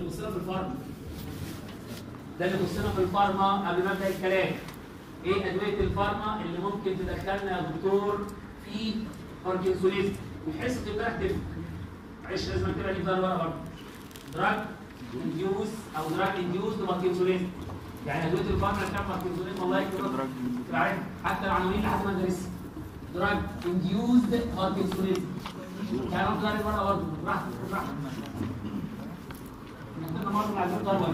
يخصنا في الفارما ده اللي يخصنا في الفارما قبل ما ابدا الكلام ايه ادويه الفارما اللي ممكن تدخلنا يا دكتور في باركنسونيزم الحصه امبارح تفرق معلش لازم اكتبها دي في ورقه برضه دراج انديوس او دراج انديوس باركنسونيزم يعني ادويه الفارما اللي بتعمل باركنسونيزم والله يكتبها تبقى عارف حتى العناوين لحد ما ندرسها دراج انديوسد باركنسونيزم يعني انا طالع بره برضه براحتك براحتك عندنا مرة عايزين ضربة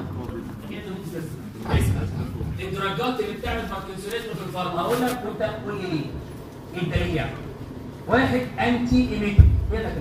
الدرجات اللي بتعمل باركنسونيزم في الفارما هقول لك وانت قول لي ليه انت ليه يعني واحد انتي ايميتيك كده كده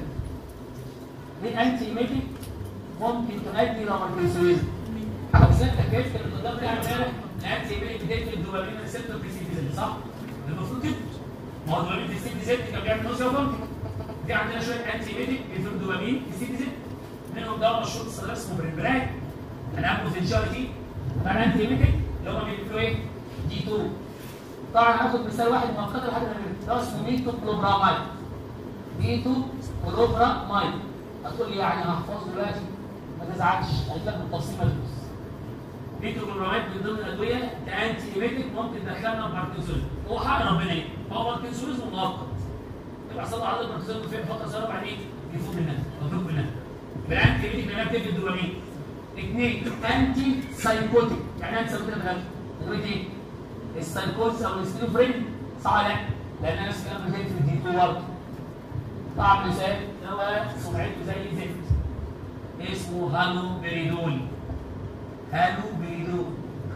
ليه انتي ايميتيك ممكن تؤدي الى باركنسونيزم لو سالتك كيف كان القدام بتاع امبارح الانتي ايميتيك بتقتل الدوبامين ريسبتور في سي دي صح؟ المفروض كده ما هو الدوبامين في السي دي كان بيعمل نوزيا وفومتنج في عندنا شويه انتي ايميتيك بيدوا الدوبامين في السي دي منهم دواء مشهور الصغير اسمه بريمبراك انا بوتنشاليتي فانا انتي ايميتيك اللي هم بيقولوا ايه؟ دي 2 طبعا هاخد مثال واحد مؤقتا لحد ما نعمل ده اسمه ميتو كلوبرامايد ميتو كلوبرامايد هتقول لي يعني هحفظه دلوقتي ما تزعلش هجيب لك بالتفصيل مدروس ميتو كلوبرامايد من ضمن الادويه كانتي ايميتيك ممكن تدخلنا باركنسونيزم هو حق ربنا ايه؟ هو باركنسونيزم مؤقت يبقى حصل له عضله باركنسونيزم في فتره صغيره بعدين يفوق منها مفروض منها بالانتي ايميتيك لانها بتدي الدوبامين اثنين انتي سايكوتيك يعني انت سايكوتيك بغلط ادويه ايه؟ السايكوز او السكيزوفرين صح ولا لا؟ لان نفس الكلام زي في الدي 2 برضه طبعا مثال هو سمعته زي الزفت اسمه هالو بريدول هالو بريدول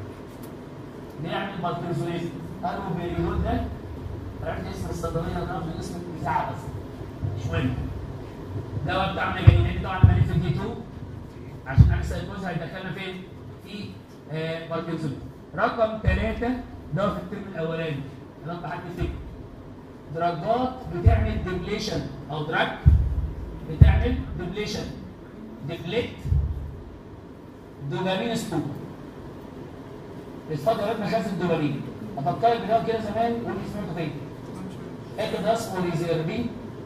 بيعمل باركنسونيزم هالو بريدول ده عرفت اسم الصيدليه ده من اسم الاذاعه بس مش مهم دواء بتاع مجانين طبعا مالي في الدي 2 عشان اعمل سايكوز هيدخلنا فين؟ في آه باركنسونيزم رقم ثلاثة ده في الترم الأولاني اللي أنت حد فيه دراجات بتعمل ديبليشن أو دراج بتعمل ديبليشن ديبليت دوبامين ستوب اتفضل يا مخازن الدوبامين أفكرك بدواء كده زمان قول لي سمعته فين فاكر ده اسمه ريزيربين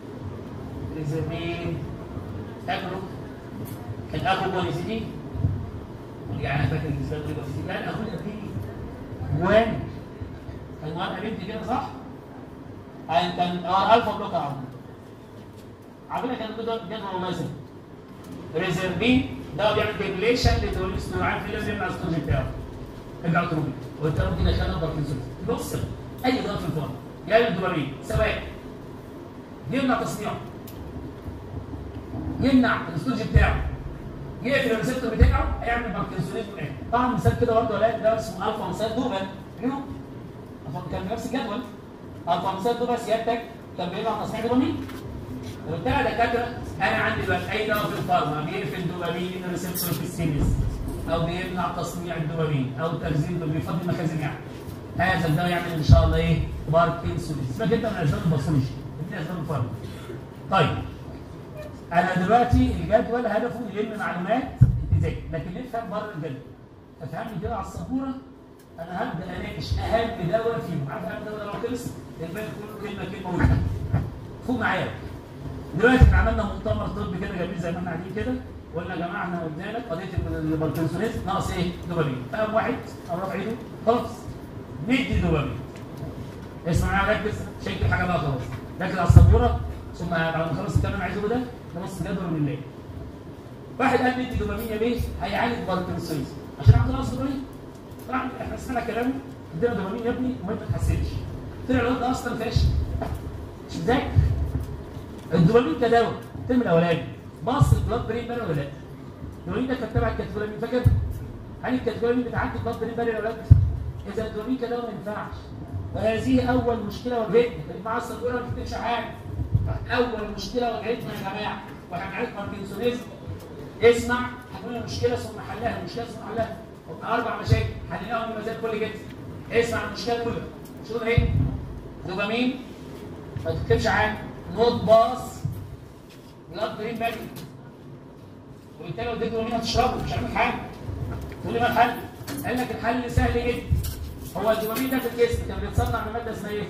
ريزيربين فاكره الأخو بوليسيدين يعني فاكر الانسان ده بس لا اقول لك ايه جوان المرأة بنتي كده صح؟ يعني كان اه الفا بلوك اهو عارفين كان جدول جدول مثلا ريزرفين ده بيعمل ديبليشن للدوليستون عارف ليه بيعمل الستوج بتاعه ارجع تروبي والتروب دي دخلها باركنسون بص اي ضغط في الفرن يعمل الدوبامين سواء يمنع تصنيعه يمنع الستوج بتاعه يقفل الريسبتور بتاعه هيعمل باركنسونيزم ايه طبعا مثال كده برضه ولا ده اسمه الفا مثال دوبل منهم كان نفس الجدول الفا مثال دوبل سيادتك كان بيمنع تصنيع دوبامين قلت لها دكاتره انا عندي دلوقتي اي دواء في الفارما بيقفل دوبامين الريسبتور في السينس او بيمنع تصنيع الدوبامين او تخزين بيفضي المخازن يعني هذا الدواء يعمل ان شاء الله ايه باركنسونيزم اسمك انت من اسباب الباثولوجي من اسباب الفارما طيب انا دلوقتي الجدول هدفه يلم معلومات تذاكر لكن نفهم بره الجدول افهمني كده على السبوره انا هبدا اناقش اهم دواء فيهم عارف اهم دواء لو خلص الباقي كله كلمه كلمه وجهه فوق معايا دلوقتي احنا عملنا مؤتمر طبي كده جميل زي ما احنا قاعدين كده وقلنا يا جماعه احنا قلنا لك قضيه الباركنسونيزم ناقص ايه؟ دوبامين فقام واحد قام رافع ايده خلاص ندي دوبامين اسمع معايا ركز شكل حاجه بقى خلاص ركز على السبوره ثم بعد ما خلص الكلام اللي عايزه ده نبص جدول من الليل واحد قال ندي دوبامين يا بيه هيعالج باركنسونيزم عشان عنده نقص دوبامين طبعا احنا سمعنا كلامه ادينا دوبامين يا ابني وما تتحسنش طلع الواد ده اصلا فاشل مش مذاكر الدوبامين كدواء الترم الاولاني بص البلاد برين بارير ولا لا؟ الدوبامين ده كان تبع الكاتيكولامين فاكر؟ هل الكاتيكولامين بتعدي البلاد برين بارير ولا لا؟ اذا الدوبامين كدواء ما ينفعش وهذه اول مشكله واجهتنا مع السبوره ما بتكتبش حاجه اول مشكله واجهتنا يا جماعه واحنا بنعالج باركنسونيزم اسمع هنقول المشكله ثم حلها المشكله ثم حلها هم اربع مشاكل حليناهم بمزاج كل جد اسمع المشكله الاولى شوف ايه دوبامين ما تكتبش عنه نوت باص بلاد برين باجي وبالتالي لو اديت دوبامين هتشربه مش هعمل حاجه تقول لي ما الحل؟ قال لك الحل سهل جدا هو الدوبامين ده في الجسم كان بيتصنع من ماده اسمها ايه؟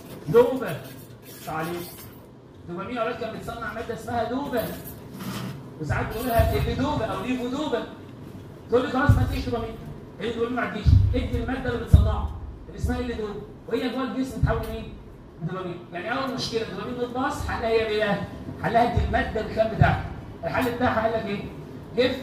دوبا تعليق دوبامين اولاد كان بيتصنع ماده اسمها دوبا وساعات بنقولها الليدوبا او ليفودوبا تقول لي خلاص ما تديش دوبامين هي تقول لي ما تديش ادي الماده اللي بتصنعها اللي اسمها الليدوبا وهي جوه الجسم تحول لمين؟ دوبامين يعني اول مشكله الدوبامين بتباص حلها هي ايه؟ حلها ادي الماده الخام بتاعها الحل بتاعها قال لك ايه؟ جيف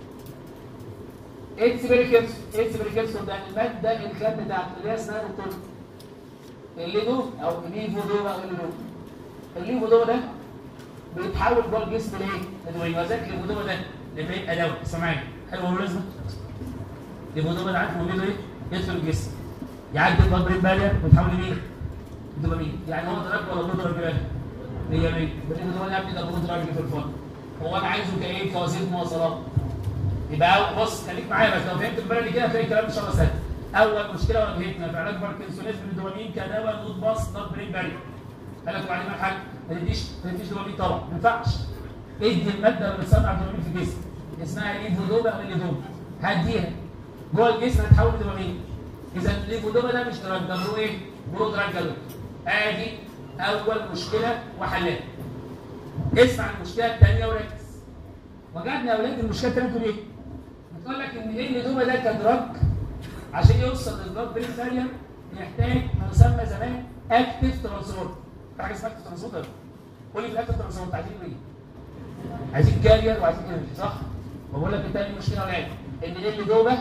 اتس بريكبس اتس بريكبس ده الماده الخام بتاعته اللي هي اسمها روتون الليدو او الليفودوبا او الليدو الليفودوبا ده بيتحول جوه الجسم لايه؟ لدوبامين وذلك الليفودوبا ده لما يبقى دواء اسمع معايا حلو بالمناسبه الليفودوبا ده عارف مهمته ايه؟ يدخل الجسم يعدي البلد برين بارير ويتحول لمين؟ دوبامين يعني هو دراج ولا بلو دراج بقى؟ هي مين؟ الليفودوبا يا ابني ده بلو دراج في الفرن هو انا عايزه كايه؟ كوسيله مواصلات يبقى بص خليك معايا بس لو فهمت البلد كده هتلاقي الكلام ان شاء الله سهل اول مشكله واجهتنا في علاج باركنسونيزم الدوبامين كدواء نوت باص نوت برين بارير قال لك وبعدين الحل ما تديش ما تديش دوبامين طبعا ما ينفعش ادي الماده اللي بتصنع الدوبامين في الجسم اسمها ليفودوبا او الليدوبا هديها جوه الجسم هتحول لدوبامين اذا الليفودوبا ده مش دراج ده برو ايه؟ برو دراج جلوك ادي اول مشكله وحلها اسمع المشكله الثانيه وركز وجدنا يا اولاد المشكله الثانيه بتقول ايه؟ بتقول لك ان ايه الليدوبا ده كدراج عشان يوصل للبلاد برين بارير يحتاج ما يسمى زمان اكتف ترانسبورت في حاجه اسمها اكتف ترانسبورت قول لي في الاكتف ترانسبورت عايزين ايه؟ عايزين كارير وعايزين انرجي صح؟ بقول لك التاني مشكله ولا ان ايه الليدوبا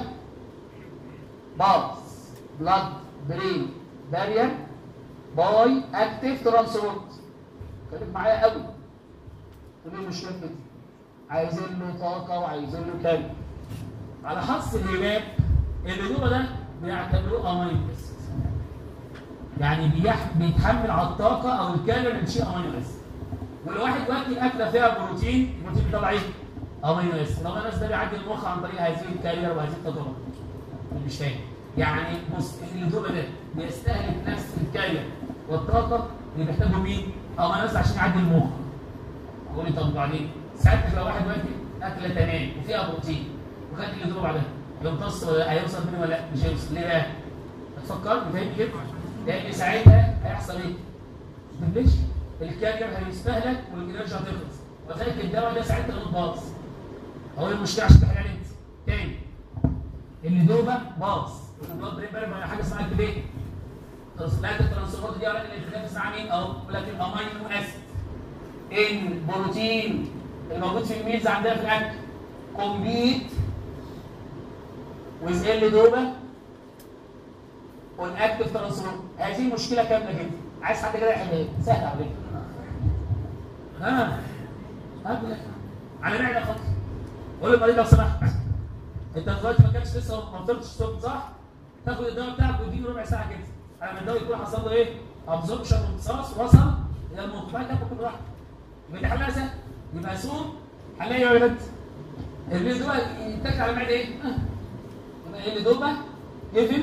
باص بلاد برين بارير باي اكتف ترانسبورت خليك معايا قوي تقول لي المشكله كده عايزين له طاقه وعايزين له كارير على حظ الهباب الليدوبا ده بيعتبروه امينو اسيد يعني بيح... بيتحمل على الطاقه او الكالوري من شيء امينو اسيد ولو واحد واكل اكله فيها بروتين البروتين بيطلع ايه؟ امينو اسيد لو الناس ده بيعدي المخ عن طريق هذه الكالوري وهذه التجربه مش فاهم يعني بص الليدوبا ده بيستهلك نفس الكالوري والطاقه اللي بيحتاجه مين؟ امينو اسيد عشان يعدي المخ اقول لي طب وبعدين ساعتها لو واحد واكل اكله تمام وفيها بروتين وخد الليدوبا بعدها يمتص ولا هيوصل منه ولا لا مش هيوصل ليه بقى؟ هتفكر فاهم كده؟ لان ساعتها هيحصل ايه؟ مفيش الكارير هيستهلك والانرجي هتخلص وذلك الدواء ده ساعتها غلط هو المشكله عشان تحل عليه انت تاني الليدوبا باظ البلاد برين بارير حاجه اسمها اكتيفيت لا الترانسبورت دي اولا الانفلام اسمها مين؟ اهو بيقول لك الامينو اسيد البروتين الموجود في الميلز عندنا في الاكل كومبيت ويز ال دوبا والاكتف ترانسبورت هذه مشكله كامله جدا عايز حد كده يحلها سهل على فكره ها قبل على معده خط قول للمريض لو سمحت انت دلوقتي ما كانش لسه ما فطرتش الصبح صح؟ تاخد الدواء بتاعك وتديله ربع ساعه كده على ما الدواء يكون حصل له ايه؟ ابزوربشن وامتصاص وصل الى المخ بعد كده كل واحد يبقى دي حلها سهل يبقى سوم حلها يا ولد البيض ده يتاكل على معده ايه؟ يبقى ايه اللي دوبه جيفن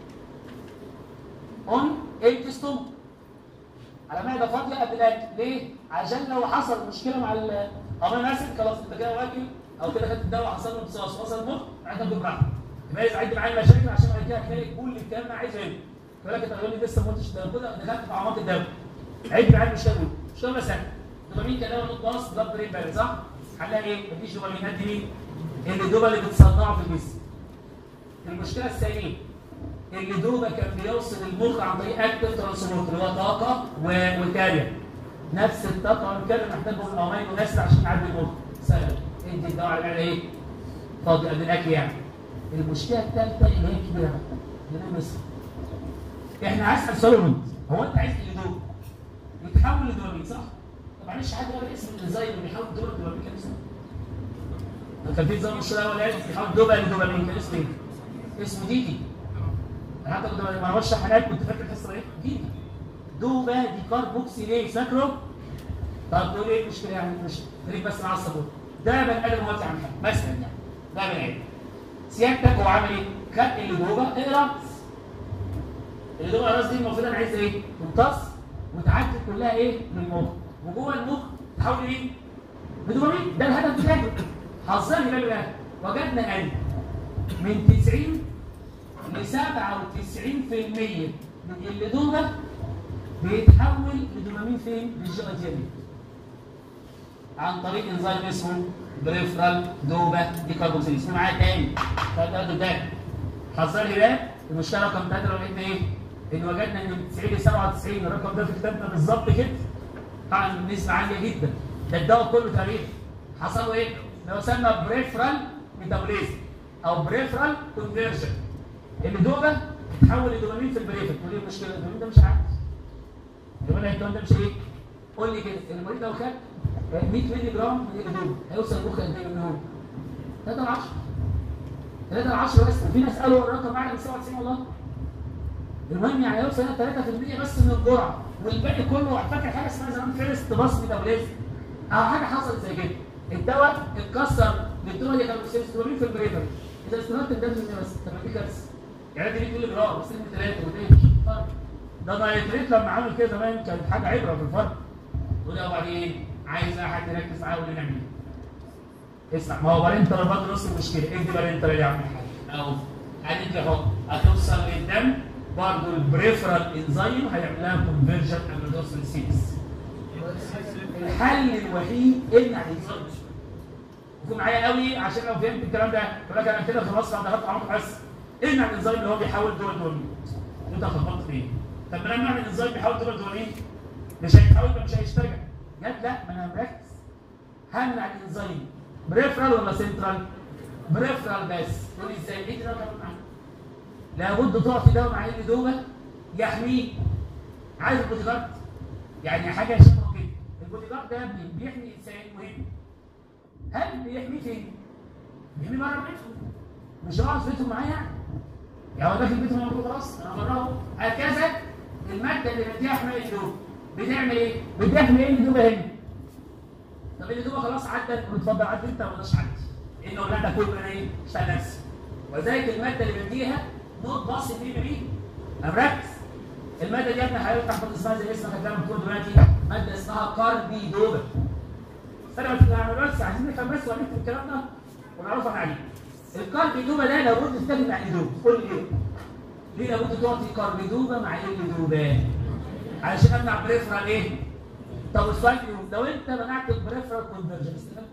اون امتي ستومك على معده فاضيه قبل الاكل ليه؟ عشان لو حصل مشكله مع الامينو اسيد خلاص انت كده واكل او كده خدت الدواء حصل له امتصاص وصل المخ بعد كده براحتك يبقى لازم عد معايا المشاكل عشان بعد كده هتلاقي كل الكلام اللي عايزه هنا يقول لك انت تقول لي لسه ما قلتش ده كده دخلت في اعماق الدواء عد معايا المشكله دي مشكله مثلا دوبامين كدواء نوت باص بلاد برين باري صح؟ حلها ايه؟ مفيش دوبامين قد مين؟ الليدوبا اللي بتصنعه في الجسم المشكله الثانيه الليدوبا كان بيوصل المخ عن طريق اكتف ترانسبورت اللي هو طاقه وكارير نفس الطاقه والكارير محتاجهم الامينو اسيد عشان يعدي المخ سهل ادي الدواء على المعده ايه؟ فاضي قبل الاكل يعني المشكله الثالثه اللي هي كبيره بقى اللي هي مصر احنا عايز اسال سؤال هو انت عايز الليدوبا يتحول لدوبامين صح؟ طب معلش حد قال اسم الانزيم اللي بيحول دوبامين لدوبامين كان اسمه كان في نظام الشراء الاولاني بيحول دوبا لدوبامين كان اسمه ايه؟ اسمه ديدي انا حتى كنت ما انا بشرح هناك كنت فاكر الحصه ايه؟ ديدي دوبا دي كاربوكسي ليه فاكره؟ طب تقول ايه المشكله يعني مش خليك بس مع الصابون ده بني ادم موت عن حد مثلا يعني ده بني ادم سيادتك هو عامل ايه؟ خد اللي دوبا اقراص اللي دوبا اقراص دي المفروض انا عايز ايه؟ تمتص وتعدي كلها ايه؟ من المخ وجوه المخ تحول ايه؟ بدوبامين ده الهدف بتاعه حظنا بالله بقى وجدنا ان من 90 ل 97% من اللدوبه بيتحول لدوبامين فين؟ للجي اي تي عن طريق انزيم اسمه بريفرال دوبا دي كاربوكسيليز اسمه معايا تاني ده ده حصل لي ده المشكله رقم 3 لو لقينا ايه؟ ان وجدنا ان من 90 ل 97 الرقم ده في كتابنا بالظبط كده طبعا نسبه عاليه جدا ده الدواء كله تقريبا حصل له ايه؟ لو يسمى بريفرال ميتابوليزم او بريفرال كونفرجن الدوبا تتحول لدوبامين في البريفر تقول لي المشكله الدوبامين ده مش عارف الدوبامين الدوبامين ده مش ايه؟ قول لي كده المريض لو خد 100 مللي جرام من الدوبا هيوصل مخ قد ايه منهم؟ 3 ل 10 3 ل 10 بس وفي ناس قالوا الرقم اعلى من 97 والله المهم يعني يوصل هنا 3% بس من الجرعه والباقي كله فاكر حاجه اسمها زمان فيرست باس ميتابوليزم او حاجه حصلت زي كده الدواء اتكسر للدواء اللي كانوا بيستخدموه في البريفر اذا استخدمت الدم من بس طب دي كارثه يعني دي بتقول جرام بس من ثلاثه واثنين فرق ده نايتريت لما عمل كده زمان كانت حاجه عبره في الفرق تقول يا وبعدين عايز حد يركز معايا ولا نعمل ايه؟ اسمع ما هو بارنتر برضه نص المشكله ايه دي بارنتر يا عم الحاج؟ اهو هندي اهو هتوصل للدم برضه البريفرال انزيم هيعمل لها كونفرجن اميلوسين سيلز الحل الوحيد امنع الانزيم وكون معايا قوي عشان لو فهمت الكلام ده يقول لك انا كده خلاص انا دخلت عمق بس امنع الانزيم اللي هو بيحول دول دوبامين انت خبطت فين؟ طب ما انا امنع الانزيم بيحول دول دوبامين مش هيتحول يبقى مش هيشتغل جت لا ما انا مركز همنع الانزيم بريفرال ولا سنترال؟ بريفرال بس تقول لي ازاي؟ ايه ده كمان معايا؟ لابد تعطي دواء مع اللي دوبه يحميه عايز البودي جارد يعني حاجه شبه كده البودي جارد ده يا ابني بيحمي انسان مهم هل بيحميه فين؟ بيحميه بره بيته مش هقعد في بيته معايا يعني يعني هو داخل بيته موجود خلاص انا بره هكذا الماده اللي بديها حمايه الدوبه بتعمل ايه؟ بتحمي ايه الدوبه هنا طب الدوبه خلاص عدت واتفضل عدي انت ما تقدرش عدي لان ده كله انا ايه؟ اشتغل نفسي وذلك الماده اللي بديها نوت باص في بي مركز الماده دي يا ابني حضرتك تحفظ اسمها زي اسمها كلام بتقول دلوقتي ماده اسمها كاربيدوبا استنى بس انا بس عايزين نفهم بس ونكتب الكلام ده ونعرفه عليه الكاربيدوبا ده لابد تستخدم مع الليدوبا قول لي ليه؟ ليه لابد تعطي كاربيدوبا مع الليدوبا علشان امنع بريفرال ايه؟ طب السؤال لو انت منعت البريفرال كونفرجن استفدت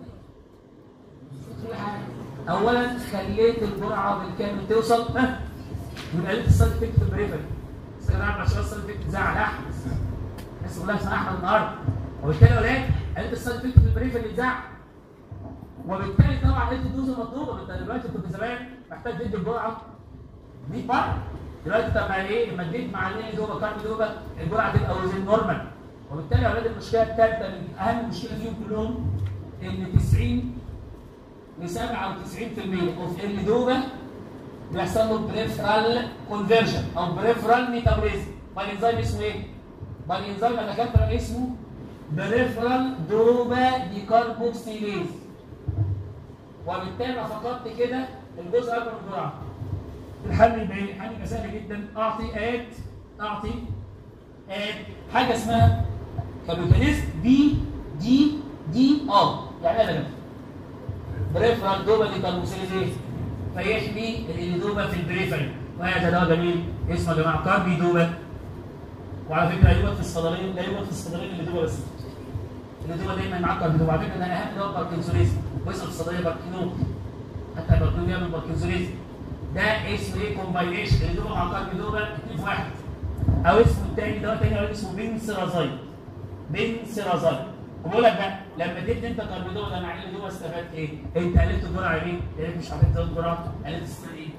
ايه؟ اولا خليت الجرعه بالكامل توصل ها يبقى قلت السايد افكت في البريفري بس انا عارف عشان السايد افكت زعل احمد الناس كلها اسمها احمد النهارده وبالتالي يا ولاد قلت السايد افكت في البريفري زعل وبالتالي طبعا قلت الدوز المطلوبه انت دلوقتي كنت زمان محتاج تدي الجرعه 100 مره دلوقتي طب يعني ايه لما اديت مع الليل دوبا كارب دوبا الجرعه تبقى وزن نورمال وبالتالي يا ولاد المشكله الثالثه من اهم مشكله فيهم كلهم ان 90 ل 97% اوف اللي دوبا بيحصل له بريفرال كونفرجن او بريفرال ميتابوليزم بالانزيم اسمه ايه؟ بالانزيم انا كاتبه اسمه بريفرال دوبا ديكاربوكسيليز وبالتالي فقدت كده الجزء الاكبر من الجرعه الحل يبقى ايه؟ الحل يبقى سهل جدا اعطي اد اعطي اد حاجه اسمها كابيتاليست بي دي دي ار يعني ايه ده؟ بريفرال دوبا ديكاربوكسيليز ايه؟ فيحمي الإليدوبا في البريفري وهذا دواء جميل اسمه يا جماعه كاربي دوبا وعلى فكره لا يوجد في الصيدليه لا يوجد في الصيدليه الإليدوبا بس الإليدوبا دايما معاه كاربي دوبا على فكره ده اهم دواء باركنسونيزم واسم الصيدليه باركينو حتى الباركينو بيعمل باركنسونيزم ده اسمه ايه كومباينيشن الإليدوبا مع كاربي دوبا اثنين في واحد او اسمه الثاني دواء ثاني او اسمه بنسرازايد بنسرازايد وبقول لك بقى لما تدي انت كاربيدول ده مع اللي جوه استفدت ايه؟ انت قللت الجرعه ليه؟ لانك مش عارف تزود الجرعه قللت السنه ايه؟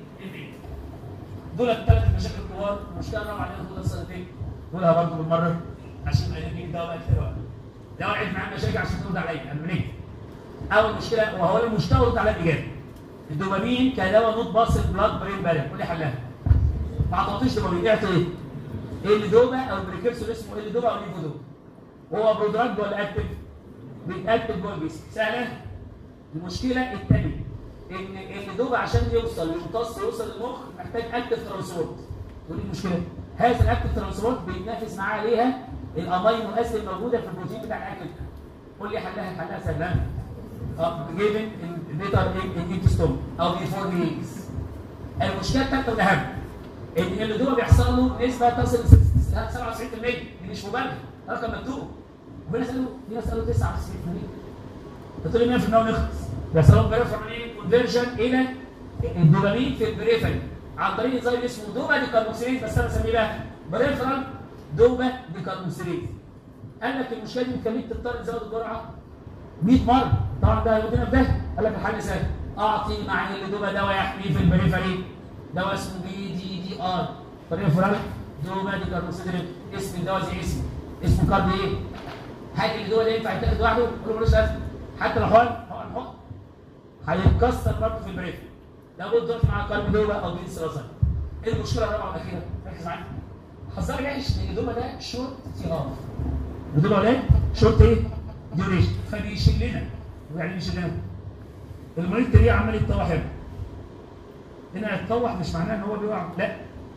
دول الثلاث مشاكل الكبار المشكله الرابعه عليها طول السنتين قولها برضه بالمره عشان ما نجيب دواء بقى كتير وقت ده وقعت معاه مشاكل عشان ترد عليا قبل ما نكتب اول مشكله وهو المشكله رد عليها الاجابه الدوبامين كدواء نوت باص البلاد برين بالانس ودي حلها ما عطاتيش دوبامين اعطي ايه؟ اللي دوبا او البريكيرسور اسمه اللي دوبا او ليفودوبا هو برودراج ولا اكتف؟ بيتاكتف جوه الجسم سهله المشكله الثانيه ان الدوبا عشان يوصل يمتص يوصل للمخ محتاج اكتف ترانسبورت ودي المشكله هذا الاكتف ترانسبورت بيتنافس معاه عليها الامينو اسيد الموجوده في البروتين بتاع الاكل قول لي حلها حلها سهله اه جيفن بيتر ان انتستوم او بيفور ميلز المشكله الثالثه والاهم ان اللي بيحصل له نسبه تصل ل 97% دي مش مبالغه رقم مكتوب وفي ناس قالوا في ناس قالوا 99% قلت له 100% ونخلص بيحصل لهم بريفرال كونفرجن الى الدوبامين في البريفري عن طريق انزيم اسمه دوبا ديكاربوكسيليز بس انا بسميه بقى بريفرال دوبا ديكاربوكسيليز قال لك المشكله دي بتخليك تضطر تزود الجرعه 100 مره طبعا ده هيودينا في ده قال لك الحل سهل اعطي مع اللي دوبا دواء يحميه في البريفري دواء اسمه بي دي دي ار بريفرال دوبا ديكاربوكسيليز اسم الدواء زي اسمه اسمه كارب ايه؟ هل الدواء ده ينفع يتاخد لوحده؟ قول له ملوش لازمه حتى لو حقن حقن حقن هيتكسر برضه في البريفري لابد تقف مع كارب دوبا او بين سراسل ايه المشكله الرابعه والاخيره؟ ركز معايا حذر وحش ان الدوبا ده شورت تي ار الدوبا ولا شورت ايه؟ ديوريشن فبيشلنا يعني بيشلنا المريض تلاقيه عمال يتطوح هنا هنا يتطوح مش معناه ان هو بيقع لا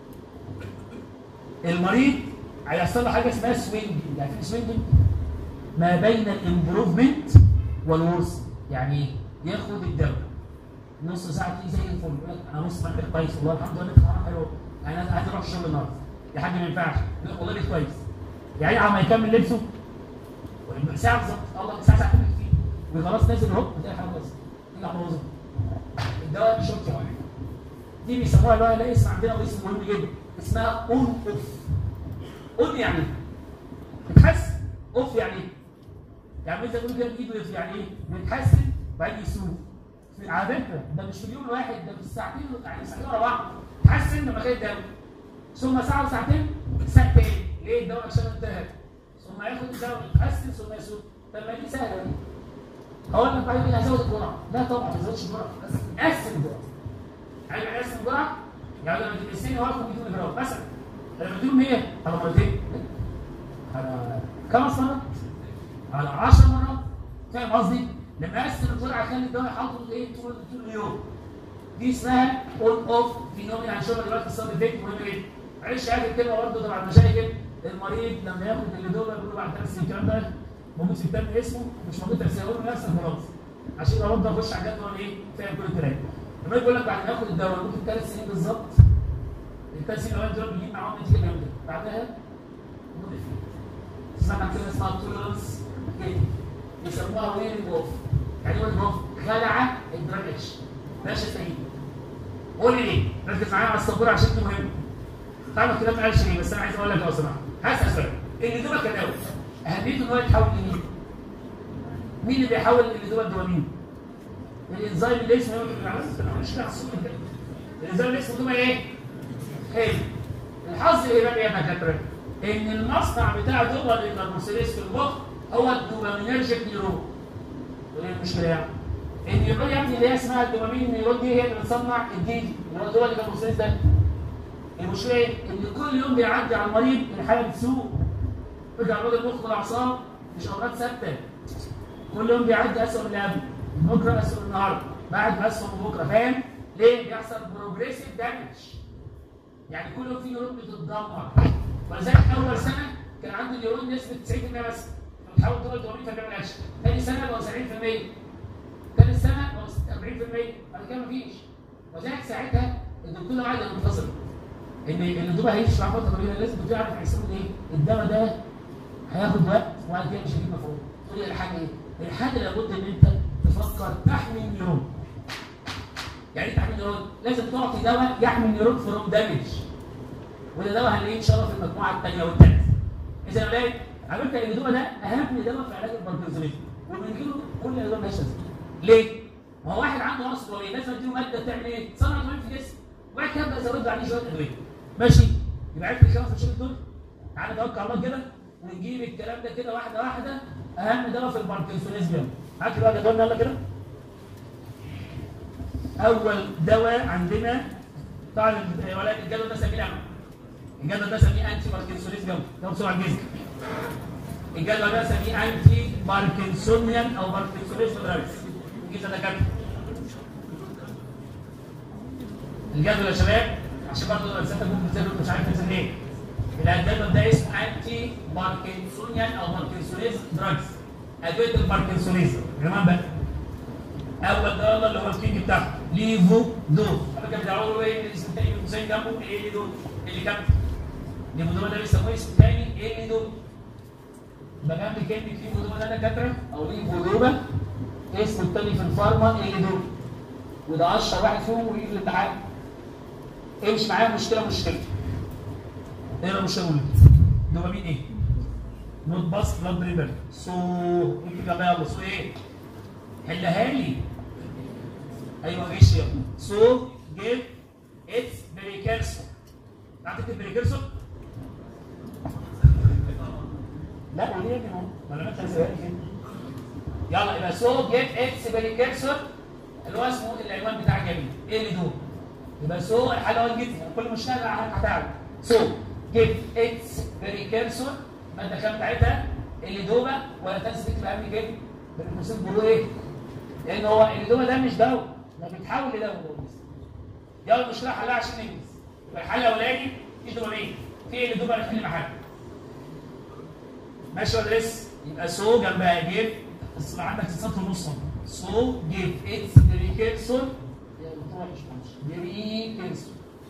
المريض هيحصل له حاجه اسمها سوينجنج يعني في سوينجنج ما بين الامبروفمنت والورس يعني ايه؟ ياخد الدواء نص ساعه تيجي زي الفل يقول لك انا نص ساعه كويس والله الحمد لله الامتحان حلو انا عايز اروح الشغل النهارده يا حاج ما ينفعش يقول لك والله بقيت كويس يعني عم يكمل لبسه ساعه بالظبط الله ساعه ساعتين كتير وخلاص نازل هوب بتلاقي حاجه باظت يطلع بوظه الدواء شورت يعني دي بيسموها اللي هو لا اسم عندنا واسم مهم جدا اسمها اون اوف اون يعني بتحس اوف يعني ايه؟ يعني انت تقول كده بايده يعني ايه؟ بيتحسن وبعدين يسوق على فكره ده مش في اليوم الواحد ده في الساعتين يعني ساعتين ورا بعض تحسن لما خد الدواء ثم ساعه وساعتين ساعتين ليه الدواء عشان انتهى ثم ياخد الدواء يتحسن ثم يسوق طب ما دي سهله دي هقول لك بعدين هزود الجرعه لا طبعا ما تزودش الجرعه بس قسم الجرعه يعني يعني قسم الجرعه يعني لما تدرسني واقف 200 جرام مثلا لما تديله 100 على مرتين على خمس مرات على 10 مرات فاهم قصدي؟ لما اقسم الجرعه اخلي الدواء حاطه ايه طول طول اليوم دي اسمها اون اوف فينومين هنشوفها دلوقتي الصدر فيك مهم جدا معلش اخر كلمه برضه طبعا مشاكل المريض لما ياخد الليدوبا بيقول له بعد ثلاث سنين الكلام ده موجود في كتاب اسمه مش موجود تفسير يقول له نفس خلاص عشان يبقى برضه اخش على الجدول ايه فاهم كل الكلام لما يقول لك بعد ما ياخد الدواء ممكن ثلاث سنين بالظبط الثلاث سنين الاولاني دول بيجيب معاهم نتيجه جامده بعدها اسمها عن كلمه اسمها توليرنس يسموها ويرنج اوف يعني ويرنج اوف خلع الدراج اتش ماشي سليم قول لي ليه؟ ركز معايا على السبوره عشان دي مهم طبعا الكلام ما قالش ليه بس انا عايز اقول لك لو سمحت هسال سؤال اللي دوبك كدواء اهميته ان هو يتحول لمين؟ مين اللي بيحول اللي دوبك دوبامين؟ الانزيم اللي اسمه مش الانزيم اللي اسمه دوبا ايه؟ حلو الحظ ايه بقى يا دكاتره؟ ان المصنع بتاع دوبا الكاربوكسيليز في المخ هو الدوبامينرجيك نيرون وايه المشكله يعني؟ النيرون يا ابني اللي هي اسمها الدوبامين النيرون دي هي اللي بتصنع الديدي اللي هو دوبا الكاربوكسيليز ده المشكله ايه؟ ان كل يوم بيعدي على المريض الحاله بتسوء يرجع الراجل المخ والاعصاب مش امراض ثابته كل يوم بيعدي اسوء من اللي قبله بكره اسوء من النهارده بعد ما اسوء من بكره فاهم؟ ليه؟ بيحصل بروجريسيف دامج يعني كل يوم في نيرون بتتدمر ولذلك اول سنه كان عنده نيرون نسبه 90% بس بتحاول تقول دوبامين فما بيعملش ثاني سنه بقى 70% ثالث سنه بقى 40% بعد كده مفيش وذلك ساعتها الدكتور قاعد منتظر ان الدكتور هيمشي مع فتره طويله لازم الدكتور يعرف هيسموه ايه الدواء ده هياخد وقت وبعد كده مش هيجيب مفعول تقول لي الحاجه ايه؟ الحاجه لابد ان انت تفكر تحمي النيرون يعني ايه تحمي النيرون؟ لازم تعطي دواء يحمي النيرون فروم دامج وده دواء هنلاقيه ان شاء الله في المجموعه الثانيه والثالثه اذا يا ولاد على فكره الدواء ده اهم دواء في علاج الباركنسونيزم وبنجيله كل الادويه مالهاش لازمه ليه؟ ما هو واحد عنده نقص دوبامين لازم اديله ماده تعمل ايه؟ تصنع دوبامين في الجسم وبعد كده ابدا ازود له عليه شويه ادويه ماشي يبقى عرفت الخمس اشهر دول تعالى نتوكل على الله كده ونجيب الكلام ده كده واحده واحده اهم دواء في الباركنسونيزم هات بقى جدولنا يلا كده اول دواء عندنا طبعا ولكن الجدول ده سميه اعمى الجدول ده سميه انتي باركنسونيزم ده بسرعه الجسم الجدول ده سميه انتي باركنسونيان او باركنسونيزم دراجز الجسم ده كام الجدول يا شباب عشان برضه لو سالتك ممكن تسال مش عارف تسال ايه الجدول ده اسمه انتي باركنسونيان او باركنسونيزم دراجز ادويه الباركنسونيزم يا جماعه بقى اول ده اللي هو الكينج بتاعه ليفو دو انا كان بيدعوا ايه الاسم الثاني من حسين جنبه ايه اللي دول اللي كان ليفو دو ده بيسموه اسم ثاني ايه اللي دول يبقى جنب كلمه ليفو دو ده دكاتره او ليفو دوبا اسمه التاني في الفارما اللي دول وده اشهر واحد فيهم ويجي في الامتحان امشي معايا مشكله مشكله ايه المشكله قول دوبامين ايه؟ نوت باس بلاد بريمر سو انت جنبها يلا سو ايه؟ حلها لي ايوه غش يلا سو جيف اتس بريكيرسون تعرف تكتب بريكيرسون؟ لا قولي لي ما ما انا مش هسيبها لي كده يلا يبقى سو جيت اكس بريكيرسور اللي هو اسمه العنوان بتاع الجميل ايه اللي دول يبقى سو الحاجه اول جدا كل مشكله هتعرف سو جيت اكس بريكيرسور الماده الخام بتاعتها اللي دوبه ولا تنسى تكتب اهم كده بالقوسين بيقولوا ايه؟ لان هو اللي دوبه ده مش دواء ده بيتحول لدواء ده يلا المشكله حلها عشان ننجز يبقى الحل الاولاني في دوبامين في اللي دوبه هنحل محل ماشي ولا لسه؟ يبقى سو جنبها جيب بس عندك سطر ونص سو جيب اتس بريكيرسور بريكيرسور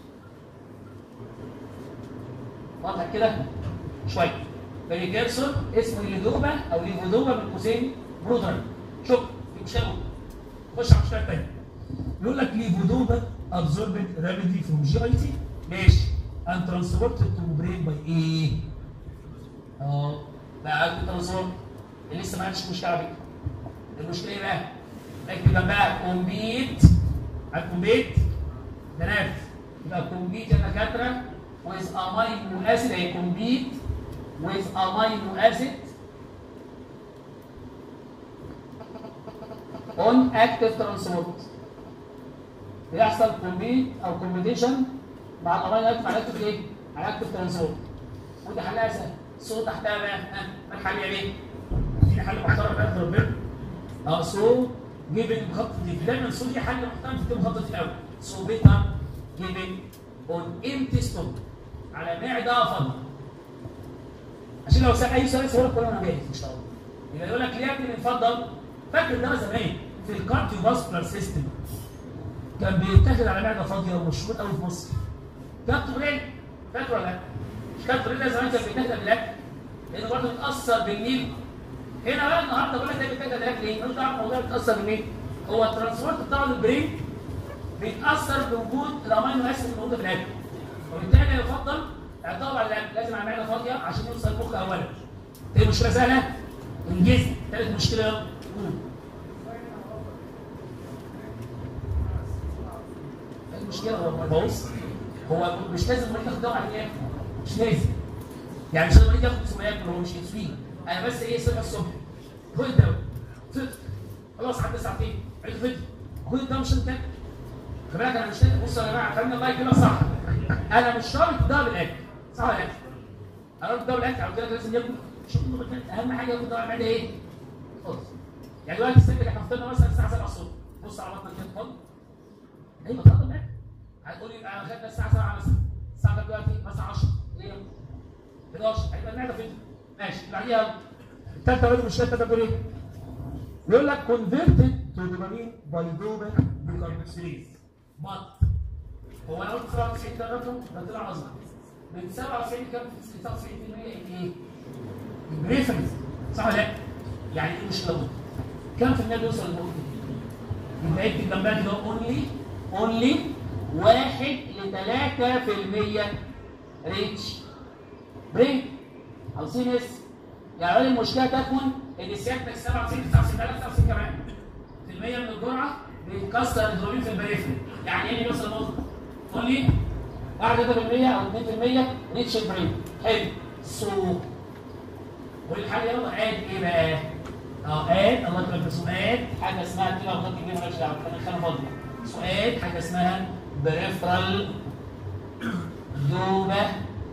واضح كده؟ شويه بريكيرسور اسمه ليدوبا او ليفودوبا من قوسين برودر شوف في مشكله خش على المشكله الثانيه يقول لك ليفودوبا absorbed rapidly from GIT ماشي and transported to brain by ايه؟ اه بقى الترانسفورم اللي لسه ما عندش مشكله بيه المشكله ايه بقى؟ اكتب جنبها كومبيت الكومبيت ده نافذ يبقى كومبيت يا دكاتره with amino acid هي كومبيت with amino acid on active transport بيحصل كومبيت او كومبيتيشن مع الامينو اسيد مع الاكتف ايه؟ على الاكتف ترانسبورت وده حلها سهل الصوت تحتها بقى ها ما الحل يا بيه؟ في حل محترم بقى في ربنا اه سو جيفن مخطط دايما الصوت في حل محترم في مخطط في الاول سو بيتا جيفن اون امتي ستوب على معده فاضيه عشان لو سال اي سؤال يسألك كل انا جاهز ان شاء الله يبقى يقول لك ليه يا ابني بنفضل فاكر ده زمان في الكارديو فاسكولار سيستم كان بيتاخد على معده فاضيه ومشهور قوي في مصر كابتن ريل فاكر ولا لا؟ مش كابتن ريل ده زمان كان بيتاخد بالاكل لانه برضه بيتاثر بالنيل هنا بقى النهارده بقول لك ده بيتاخد بالاكل ليه؟ ملوش دعوه بالموضوع بيتاثر بالنيل هو الترانسبورت بتاع البرين بيتاثر بوجود الامينو اسيد الموجوده في الاكل وبالتالي يفضل اعطائه على الاكل لازم على معده فاضيه عشان يوصل المخ اولا دي مشكله سهله انجزها ثالث مشكله يلا قول المشكله هو بص هو مش لازم المريض ياخد دواء على الاكل مش لازم يعني مش لازم المريض ياخد سميات هو مش انسولين انا بس ايه صحى الصبح خد الدواء فطر خلاص عدى ساعتين عيد فطر خد الدواء مش انت خلي بالك انا مش بصوا يا جماعه خلينا الله يكرمك صح انا مش شرط الدواء بالاكل صح ولا لا؟ انا قلت الدواء بالاكل قلت لك لازم ياكل شوف اهم حاجه ياخد دواء المعده ايه؟ خالص يعني دلوقتي الست اللي احنا فطرنا مثلا الساعه 7 الصبح بص على بطنك كده فاضي ايوه اتفضل الاكل هتقول لي انا خدنا الساعه 7 مثلا الساعه دلوقتي مثلا 10 ليه؟ 11 هيبقى المعده فين؟ ماشي بعديها الثالثه برضه مش الثالثه بتقول ايه؟ بيقول لك converted to dopamine by dopamine decarboxylase but هو انا قلت 97 ده رقم ده طلع اصغر من 97 كام 99% ايه؟ البريفرنس صح ولا لا؟ يعني ايه المشكله كام في المية بيوصل للنقطه دي؟ يبقى اكتب جنبها كده اونلي اونلي واحد لثلاثة في المية ريتش بريك أو سي اس يعني المشكلة تكمن إن سيادتك 97 99 99 كمان في المية من الجرعة بيتكسر الدوبامين في البريفري يعني ايه اللي بيوصل لنقطة؟ قول لي 1% أو 2% ريتش بريك حلو سو والحل يلا اد ايه بقى؟ اه اد الله يكرمك في سؤال حاجه اسمها كده وخط كبير مالكش دعوه كان خانه فاضيه سؤال حاجه اسمها بريفرال دوبة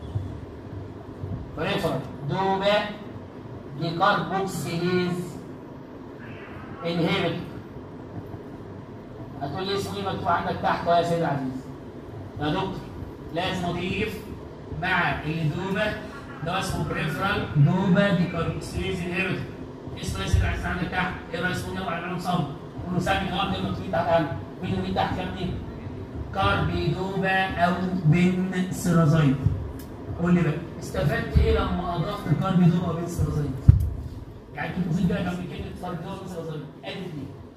بريفرال دوبة ديكاربوكسيليز انهبت هتقول لي اسمه ايه مكتوب عندك تحت يا سيدي العزيز يا دكتور لازم اضيف مع الدوبة ده اسمه بريفرال دوبة ديكاربوكسيليز انهبت اسمه يا سيدي العزيز عندك تحت ايه رأي اسمه يلا على صم كله سامي كمان كلمة مكتوبين تحت عنه مين ومين تحت كام مين؟ كاربيدوبا او بنسرازايد قول لي بقى استفدت ايه لما اضفت كاربيدوبا او بنسرازايد؟ يعني كنت مفيد بقى جنب كلمه كاربيدوبا وبنسرازايد ادي ايه؟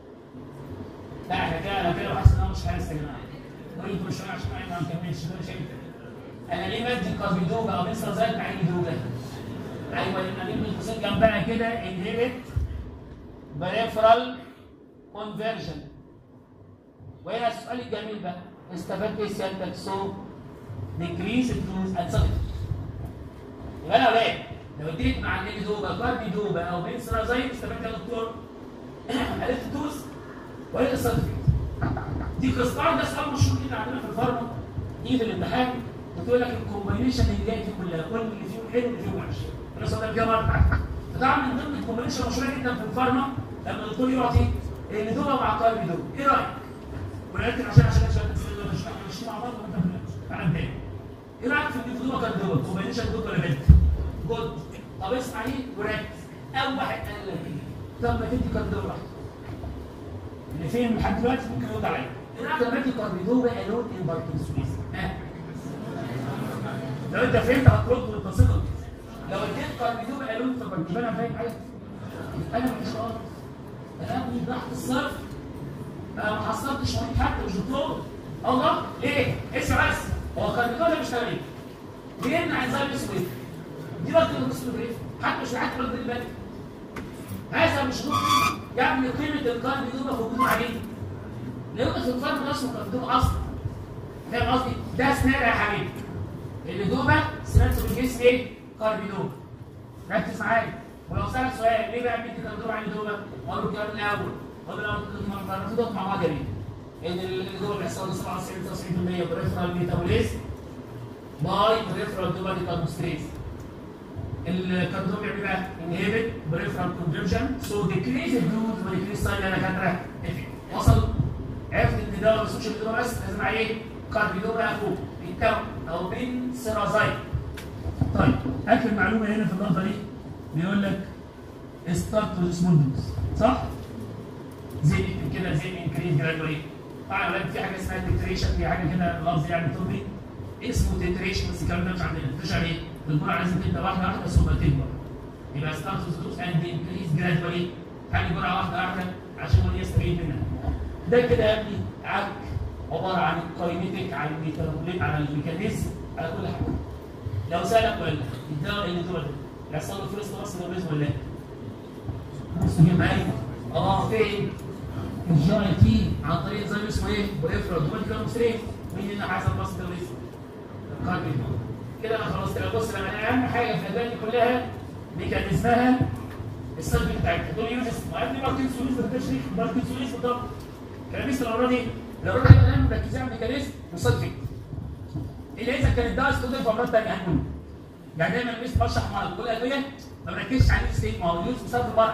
يا جماعه قولوا انتوا مش عشان ما نكملش ده شيء انا ليه مادي كاربيدوجا او مستر زائد مع دوجا ايوه يبقى نجيب القوسين جنبها كده انهبت بريفرال كونفرجن وهنا السؤال الجميل بقى استفدت ايه سيادتك سو ديكريس الدوز انسبت يبقى انا ولاد لو اديت مع النبي دوبا كاربي دوبا او بنسرازايد استفدت يا دكتور قالت الدوز وهي السيرتيفيكت دي قصه ده سؤال مشهور جدا عندنا في الفارما يجي في الامتحان وتقول لك الكومبينيشن اللي جاي دي كلها كل اللي فيه حلو اللي فيه وحش انا صدق كده مره فطبعا من ضمن الكومبينيشن المشهوره جدا في الفارما لما الدكتور يعطي اللي دوبا مع كاربي دوبا ايه رايك؟ ولكن عشان عشان عشان مش مش مع بعض وانت تعالى تاني ايه رايك في اللي دوبا كان دوبا كومبينيشن دوبا ولا بنت؟ جود طب اسمع ايه وركز اول واحد قال لك ايه؟ طب ما تدي كان دوبا اللي فين لحد دلوقتي ممكن يرد عليا ايه رايك لما تدي كاربيدوبا الون ان باركنسونيز ها لو انت فهمت هترد وتتصل لو اديت كاربيدوبا الون في باركنسونيز انا فاهم حاجه انا مش غلط انا من تحت الصفر انا ما حصلتش مريض حتى مش دكتور الله ليه؟ اسمع بس هو كاربيدوبا مش تمام بيمنع انزيم اسود دي برضه الاسود حتى مش حتى برضه بالك هذا مش ممكن يعني قيمه الكاربيدوبا في وجود عليه لو في الفرد ده اسمه كاربيدوبا اصلا فاهم قصدي؟ ده سنان يا حبيبي اللي دوبا سنان في الجسم ايه؟ كاربيدوبا ركز معايا ولو سالك سؤال ليه بقى بنتي كاربيدوبا عن دوبا؟ اقول له الكلام الاول اقول له المفروض مع بعض يا بيه ان اللي دوبا بيحصل له 97 99% بريفرال ميتابوليزم باي بريفرال دوبا ديكاربوستريز الكارديوم بيعمل بقى انهبت بريفرال كونفرجن سو ديكريز الدوز وديكريز ساين انا كاتره وصل عرفت ان ده ما بيسوش الدوبا بس لازم عليه كارديوما فوق بيتكون او بين سيرازايت طيب اخر معلومه هنا في النقطه دي بيقول لك ستارت وذ سمول دوز صح؟ زي كده زي انكريز جرادولي طبعا ولاد في حاجه اسمها تتريشن في حاجه كده لفظ يعني طبي اسمه تتريشن بس الكلام ده مش عندنا مش عليه الجرعه لازم تبدا واحده واحده ثم تكبر يبقى ستارت وذ دوز اند انكريز جرادولي يعني جرعه واحده واحده عشان هو يستفيد منها ده كده يا ابني عك عباره عن الكاينيتيك على الميتابوليك على الميكانيزم على كل حاجه لو سالك ولا الدواء اللي دول يحصل له فيرست ماسل اوريزم ولا بص كده معايا اه فين الجي اي تي عن طريق انزيم اسمه ايه؟ بريفرال دوباليكاموسترين مين اللي حصل ماسل اوريزم؟ الكاربين كده انا خلاص كده بص انا اهم حاجه في الادويه دي كلها ميكانيزمها السلب بتاعتها دول يوزس ما قبل باركنسونيز التشريح باركنسونيز بالضبط كلام مثل الامراض دي الامراض دي دايما مركزين على الميكانيزم وسايد الا اذا كانت دواء استخدم في امراض ثانيه هنقول يعني دايما مش برشح مرض كل ادويه ما بركزش على الستيت ما هو يوز بسبب المرض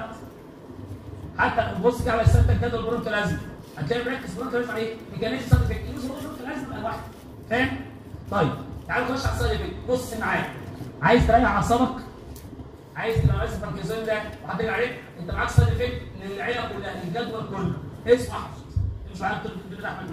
حتى نبص كده على سنتك جدول برونكولازم هتلاقي مركز برونكولازم على ايه؟ ميكانيزم سايد افكت يوز برونكولازم واحد فاهم؟ طيب تعالوا نخش على السايد افكت بص معايا عايز تريح اعصابك عايز تبقى ماسك باركنسون ده وحاطين عليك انت معاك سايد افكت للعيله كلها الجدول كله اسمه احمد مش معاك تقول احمد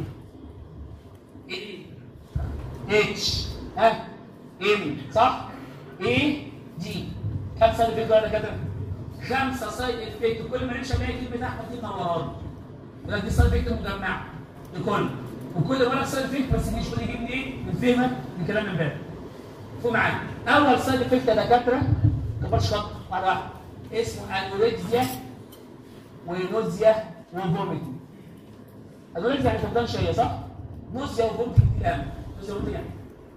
ايه؟ ايه اتش ها ام صح؟ ايه دي كم سايد افكت ولا كده؟ خمسه سايد افكت كل ما نمشي الاقي كلمه احمد دي منورات يبقى دي سايد افكت مجمعه لكل وكل ورق سايد افكت بس مش كل يجيب منين؟ من فهمك من كلام امبارح فوق معايا اول سايد افكت يا دكاتره كبرش خط واحده واحده اسمه انوركسيا ونوزيا وفوميتنج انوركسيا يعني فقدان شهيه صح؟ نوزيا وفوميتنج دي الاهم نوزيا وفوميتنج يعني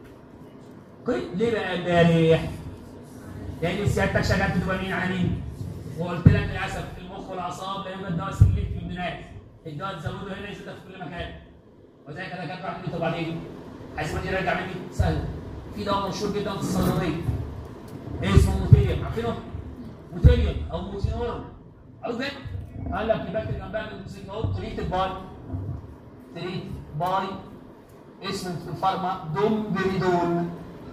كويس ليه بقى امبارح؟ لان سيادتك شغلت دوبامين على مين؟ وقلت لك للاسف المخ والاعصاب لا يوجد دواء سلك في البنات الدواء تزوده هنا يزيدك في كل مكان وزي كده كانت واحد طب بعدين عايز ما يرجع مني سهل في دواء مشهور جدا في الصيدليه اسمه موتيليوم عارفينه؟ موتيليوم او موتينور او ده قال لك يبقى جنبها الموسيقى اهو تريتد باي تريت باي اسم في الفارما دوم بريدول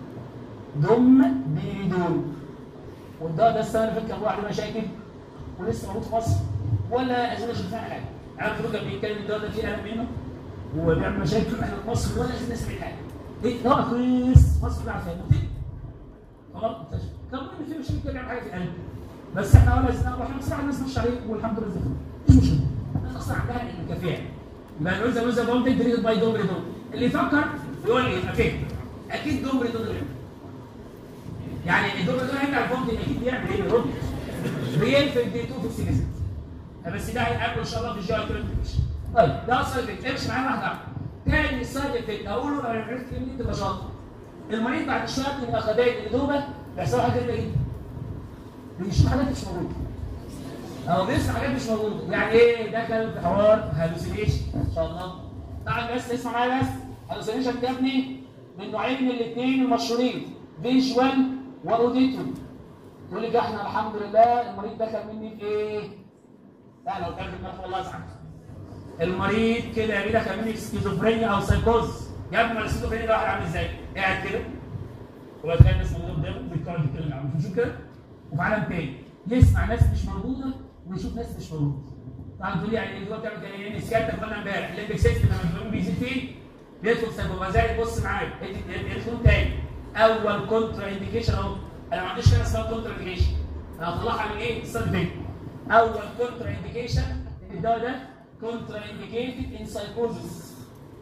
دوم بريدول والدواء ده السنه اللي فاتت كان عليه مشاكل ولسه موجود في مصر ولا ازمه شفناها حاجه عارف فلوس كان بيتكلم الدواء ده فيه قلق منه وبيعمل مشاكل احنا في مصر ولا ازمه سمعت حاجه ايه دواء كويس مصر كلها عارفاه موتيل خلاص كان ممكن في مشاكل كده بيعمل حاجه في القلب بس احنا ولا زنا واحنا بصراحه الناس مش عليه والحمد لله زي مش مشكله الناس اصلا عندها الكافيه يبقى الانثى الانثى فومتنج تريد باي دومريدون اللي يفكر يقول لي يبقى فين اكيد دومريدون اللي يعني الدومريدون هيرجع الفومتنج اكيد بيعمل ايه بيرد ريال في الدي 2 في السيليزم بس ده هيقابله ان شاء الله في الجي اي طيب ده سايد افكت امشي معايا واحده واحده تاني سايد افكت اقول له لو عرفت ان انت شاطر المريض بعد شويه يبقى خدايا الادوبه بيحصل حاجه غريبه جدا بيشوف حاجات مش موجوده او بيسمع حاجات مش موجوده يعني ايه دخل في حوار هالوسينيشن ان شاء الله تعال بس اسمع معايا بس هالوسينيشن يا ابني من نوعين من الاثنين المشهورين فيجوال واوديتوري يقول لك احنا الحمد لله المريض دخل مني في ايه؟ لا لو كان في دماغك والله ازعل المريض كده يا بيه دخل مني في سكيزوفرينيا او سايكوز يا ابني ما السكيزوفرينيا ده واحد عامل ازاي؟ قاعد كده وبعد كده الناس موجوده قدامه بيتكلم يتكلم عنه مش كده؟ وفي عالم تاني يسمع ناس مش موجوده ويشوف ناس مش موجوده طبعا تقول لي يعني الاسبوع بتعمل كده يعني سيادتك قلنا امبارح الليمبك سيستم لما الدوبامين بيزيد فيه بيدخل سبب زي بص معايا ادخل تاني اول كونترا انديكيشن اهو انا ما عنديش حاجه اسمها كونترا انديكيشن انا هطلعها من ايه؟ الصيد دي اول كونترا انديكيشن ان الدواء ده كونترا انديكيتد ان سايكوزس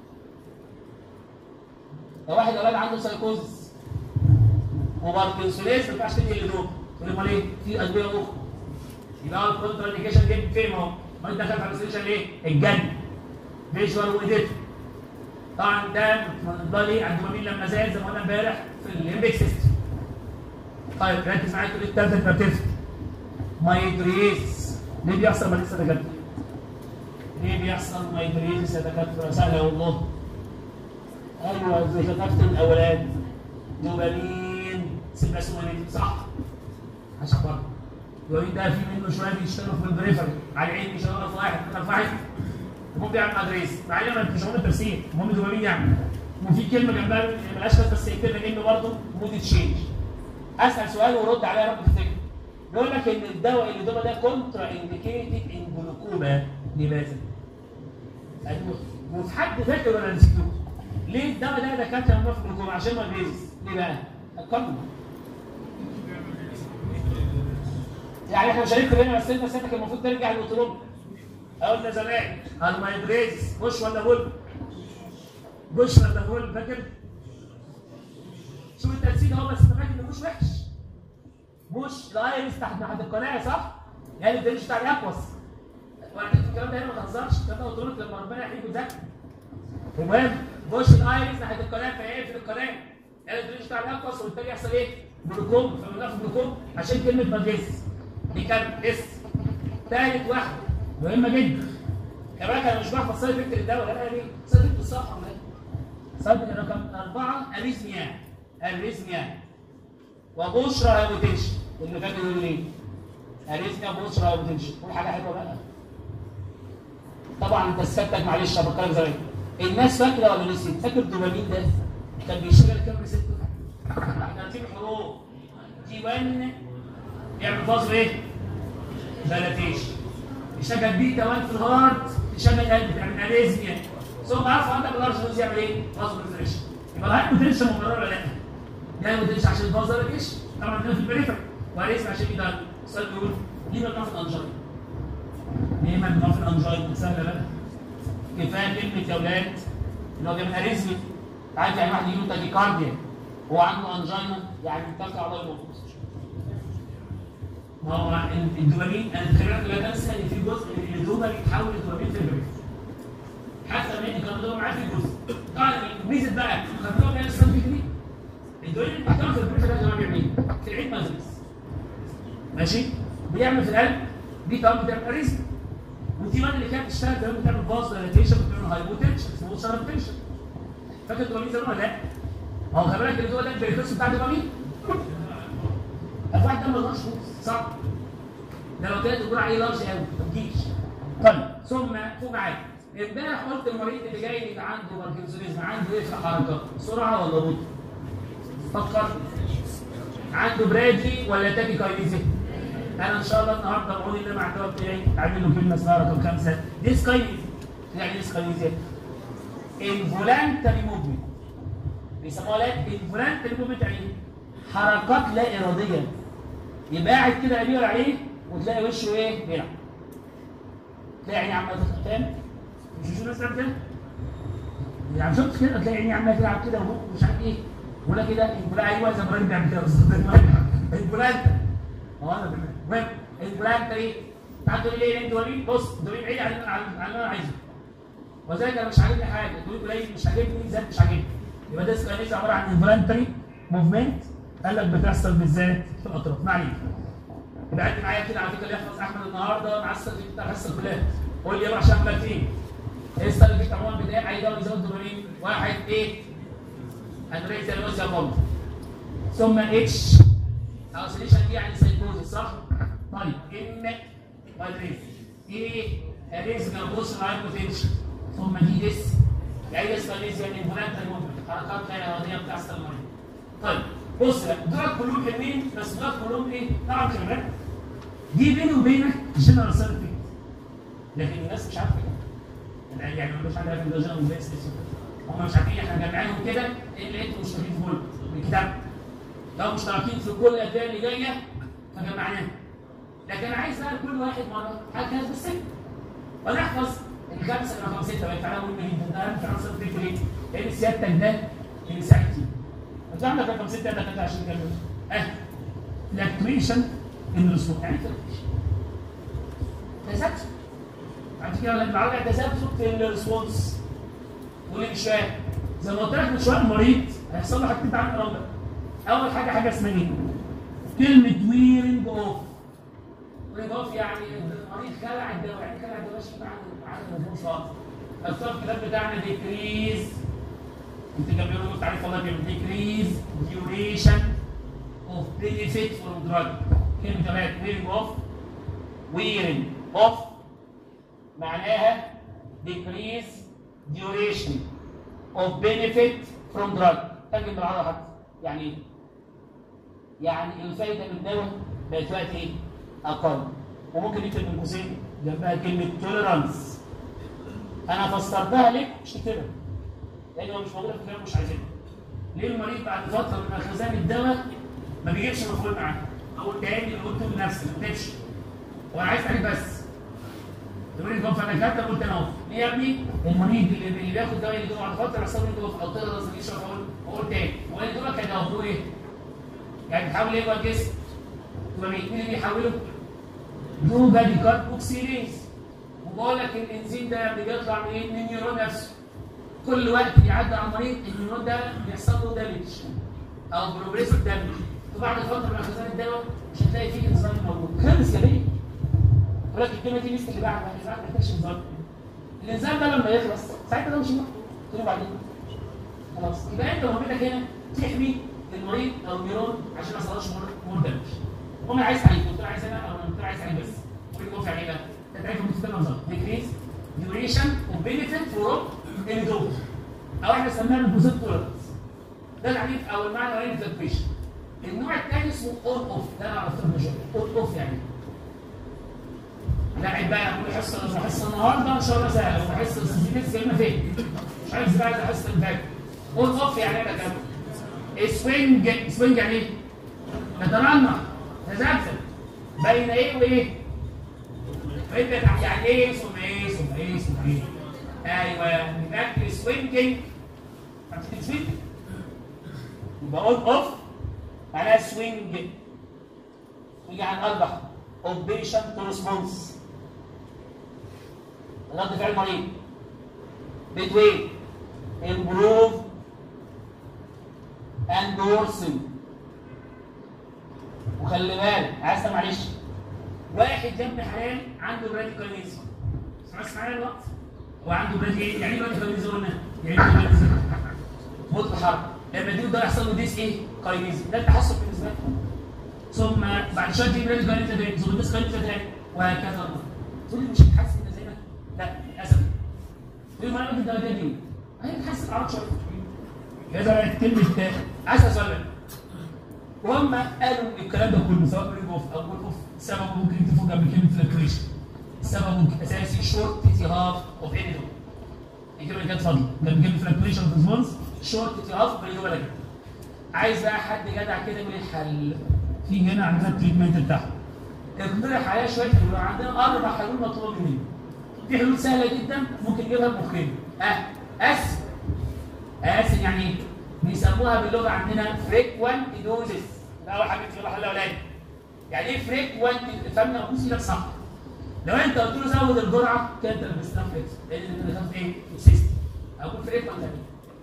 لو واحد اولاد عنده سايكوزس وباركنسونيز ما ينفعش تدي اللي تقول امال ايه؟ في ادويه اخرى يبقى هو الكونترا انديكيشن جايب فين اهو؟ ما انت دخلت على السيشن ليه؟ الجن فيجوال وايديت طبعا ده ده ليه الدوبامين لما زاد زي ما قلنا امبارح في الليمبيك سيستم طيب ركز معايا تقول الثالثه ترتيب مايدريز ليه بيحصل ما لسه دكاتره؟ ليه بيحصل مايدريز يا دكاتره؟ سهله والله ايوه زي ذكرت الاولاد دوبامين سيباسومين صح عشان برضه الدوبامين ده في منه شويه بيشتغلوا في البريفري على العين بيشتغلوا في واحد في واحد المهم بيعمل مدريس مع ان مش هقول تفسير المهم دوبامين يعني وفي كلمه جنبها ملهاش بس كلمه انه برضه مود تشينج اسال سؤال ورد عليه يا رب تفتكر بيقول لك ان الدواء اللي دوبا ده كونترا انديكيتد ان جلوكوما لماذا؟ ايوه وفي حد فاكر ولا نسيته؟ ليه الدواء ده دكاتره ممنوع في الجلوكوما؟ عشان ما بيز ليه بقى؟ اتكلم يعني احنا مش هنكتب هنا بس انت سيادتك المفروض ترجع للاوتوروب قلنا زمان المايدريز بوش ولا بول؟ بوش ولا بول فاكر؟ شوف التنسيق اهو بس انت فاكر انه مش وحش مش الايرس تحت ناحيه القناه صح؟ يعني الدنش بتاع الاكوس وانا كنت الكلام ده هنا ما تهزرش الكلام ده قلت لك لما ربنا يحييك وذاكر المهم بوش الايرس ناحيه القناه فيقفل القناه يعني الدنش بتاع الاكوس وبالتالي يحصل ايه؟ جلوكوم فبنقف جلوكوم عشان كلمه ماجنيز دي كانت اس ثالث واحده مهمه جدا كمان انا مش بحفظ سايد افكت الدواء لا انا ليه؟ سايد افكت الصح ولا ايه؟ سايد رقم اربعه اريزميا اريزميا وبشرى هايبوتنشن اللي فاكر يقول ايه؟ اريزميا بشرى هايبوتنشن قول حاجه حلوه بقى طبعا انت سكتك معلش انا بتكلم زمان الناس فاكره ولا نسيت؟ فاكر الدوبامين ده كان بيشتغل كام ريسبتور؟ احنا هنسيب الحروف تي 1 يعمل فاز ايه؟ دلاتيشن يشغل بيتا 1 في الهارت يشغل قلب تعمل اريزميا ثم عارف عندك اللارج دوز يعمل ايه؟ فاز بريزريشن يبقى الهايبوتنشن مقرره ولا لا؟ يعني ما تدريش عشان الفاز ده ايش؟ طبعا ده في البريفر وهيسمع عشان كده السؤال بيقول ليه بنقف الانجاين؟ ليه ما بنقف الانجاين؟ سهله بقى كفايه كلمه يا اولاد اللي هو بيعمل اريزمي عارف يعني واحد يجيله تاكيكارديا هو عنده انجينا يعني متكل على الله ما هو الدوبامين انا تخيلت لا تنسى ان في جزء من الدوبامين بيتحول لدوبامين في البريفر حتى من كان ده معاه في الجزء طبعا ميزه بقى خدتوها بقى السنه دي الدوين اللي بيشتغل في البريفر ده بيعمل ايه؟ في العيد مزرس ماشي؟ بيعمل في القلب دي كمان بتعمل اريزم ودي بقى اللي كانت بتشتغل كمان بتعمل باز دايليتيشن بتعمل هايبوتنشن اسمه ساربتنشن فاكر الدوبامين زمان ولا لا؟ ما هو خلي بالك اللي هو ده البريفيرس بتاع الدوبامين الواحد ده ما لارج صح؟ ده لو كانت تقول عليه لارج قوي ما تجيش طيب ثم فوق معايا امبارح قلت المريض اللي جاي اللي عنده باركنسونيزم عنده ايه في الحركه؟ سرعه ولا بطء؟ فكر عنده برادلي ولا تاكي كاينيزي انا ان شاء الله النهارده بعون الله مع الدواء بتاعي اعمل له كلمه اسمها رقم خمسه ديسكاينيزي يعني ديسكاينيزي انفولانتري موفمنت بيسموها لك انفولانتري موفمنت يعني حركات لا اراديه يبقى قاعد كده يميل عليه وتلاقي وشه ايه بيلعب تلاقي عينيه عماله تفتح مش مش الناس بتعمل كده يعني شفت كده تلاقي عيني عماله تلعب كده ومش عارف ايه ولا كده البلاء ايوه زي ما الراجل بيعمل كده بالظبط البلاء انت هو انا بالله المهم البلاء انت ايه؟ تعال تقول لي ايه انت وريني بص دوري بعيد عن عن عن اللي انا عايزه وذلك انا مش عاجبني حاجه تقول قليل مش عاجبني زاد مش عاجبني يبقى ده سكانيز عباره عن انفلانتري موفمنت قال لك بتحصل بالذات في الاطراف ما عليك يبقى عد معايا كده على فكره اللي يحفظ احمد النهارده مع السنه بتاع الحصه الفلانيه قول لي يلا عشان احمد فين ايه السنه اللي عموما بدايه عايز يزود دوبامين واحد ايه انريزيا نوزيا بوند ثم اتش اوسيليشن دي يعني سايكوزيس صح؟ طيب ان مايتريز ايه اريز جلوكوز هايبوتنشن ثم دي ديس يعني ديس ماليزيا يعني فولانتري موفمنت حركات غير اراديه بتحصل المريض طيب بص بقى دول كلهم حلوين بس دول كلهم ايه؟ طبعا شغال دي بيني وبينك جنرال سيرفي لكن الناس مش عارفه كده يعني ما مش عارفه ده جنرال بيس هم مش عارفين احنا جمعينهم كده ايه اللي انتوا مشتركين في كل الكتاب لو مشتركين في كل الادويه اللي جايه فجمعناها لكن انا عايز بقى كل واحد مره حاجه كانت بالست وانا احفظ الخمسه رقم سته بقى تعالى مهم جدا ده اهم عنصر الفكر ايه؟ لان سيادتك ده اللي ساعدتني انت عندك رقم سته ده كده عشان كده اه فلاكتويشن ان الرسوم يعني فلاكتويشن تذبذب عشان كده لما عمل تذبذب في الريسبونس واللي مش فاهم زي ما قلت لك من شويه المريض هيحصل له حاجتين تعالى نقرا اول حاجه حاجه اسمها ايه؟ كلمه ويرنج اوف ويرنج اوف يعني المريض خلع الدواء يعني خلع الدواء ماشي بعد بعد المفهوم خالص اختار الكلام بتاعنا ديكريز انت كان بيقولوا تعريف والله بيقول ديكريز ديوريشن اوف بينيفيت فروم دراج كلمه كمان ويرنج اوف ويرنج اوف معناها decrease duration of benefit from drug ترجم بالعربي حتى يعني ايه؟ يعني الفايده من الدواء بقت وقت ايه؟ اقل وممكن يكتب من قوسين جنبها كلمه توليرانس انا فسرتها لك مش تكتبها لان هو مش موجوده في الكلام مش عايزينها ليه المريض بعد فتره من اخذان الدواء ما بيجيبش مفعول معاه او تاني اللي قلته لنفسي ما تكتبش هو انا عايز تعريف بس تقول لي فانا كاتب قلت انا اهو ليه يا ابني المريض اللي, اللي بياخد دواء اللي بعد فتره يحصل له جوه في قلت له لازم يشرب اقول واقول تاني وقال دول كانوا ياخدوه ايه؟ يعني بيحاول ايه جوه الجسم؟ يبقى مين اللي بيحوله؟ دو بادي كارت اوكسيليز وبقول لك الانزيم ده اللي بيطلع من ايه؟ من النيورون نفسه كل وقت بيعدي على المريض النيورون ده بيحصل له دامج او بروجريسيف دامج وبعد فتره من اخذان الدواء مش هتلاقي فيه انزيم موجود خلص يا بيه ولكن الكلمه دي لسه اللي بعد ما الانزيم ما محتاجش انزيم الانزيم ده لما يخلص ساعتها ده مش مهم تقول بعدين خلاص يبقى انت مهمتك هنا تحمي المريض او النيرون عشان ما يحصلش مور دامج المهم عايز تعريف قلت له عايز انا او قلت له عايز تعريف بس قول لي يعني ايه بقى؟ ده تعريف المستقبل نظام ديكريز ديوريشن وبينيفيت فروم اندوز او احنا سميناها البوزيت تولرنس ده التعريف او المعنى الاولاني فلكتويشن النوع الثاني اسمه اون اوف ده انا عرفته من شويه اون اوف يعني لا عيب بقى اقول حصه حصه النهارده ان شاء الله سهله وحصه السيميس زي ما فين مش عايز بقى الحصه اللي فاتت اون اوف يعني ايه بقى سوينج سوينج يعني ايه؟ يتنمر تذبذب بين ايه وايه؟ انت يعني ايه ثم ايه ثم ايه ثم ايه؟ ايوه يبقى سوينجنج هتكتب سوينج يبقى اون اوف معناها سوينج يعني اصبح اوبريشن تو ريسبونس رد فعل مريض between improve and worsen وخلي بالك عايز معلش واحد جنب حلال عنده براديكاليزم سمعت معايا الوقت هو عنده برادي ايه يعني ايه براديكاليزم قلنا يعني ايه براديكاليزم موت الحرب لما دي ده يحصل له ديس ايه كاينيزم ده التحسب بالنسبه له ثم بعد شويه تجيب ريد جاريتا تاني ثم ديس جاريتا تاني وهكذا تقول لي مش هتحس ان زي ده لا للاسف تقول لي ما انا ده دي هيتحسن على شويه كذا بقت كلمه عايز اسال وهم قالوا الكلام ده كله سواء برينج اوف او بول اوف سببه ممكن تفوق قبل كلمه فلاكريشن سببه الاساسي شورت تي هاف اوف اني دول الكلمه اللي كانت فاضله قبل كلمه فلاكريشن في ريسبونس شورت تي هاف برينج اوف عايز بقى حد جدع كده يقول الحل في هنا عندنا التريتمنت بتاعهم اقترح عليا شويه حلول عندنا اربع حلول مطلوبه مني في حلول سهله جدا ممكن نجيبها بمخين اه اس اس يعني ايه؟ بيسموها باللغه عندنا فريكوانت دوزز ده اول حاجه في الحل الاولاني يعني ايه فريكوانت فهمنا قوس لك صح لو انت قلت له زود الجرعه كده انت لبستها فليكس لان انت دخلت ايه؟ سيستم اقول فريكوانت يعني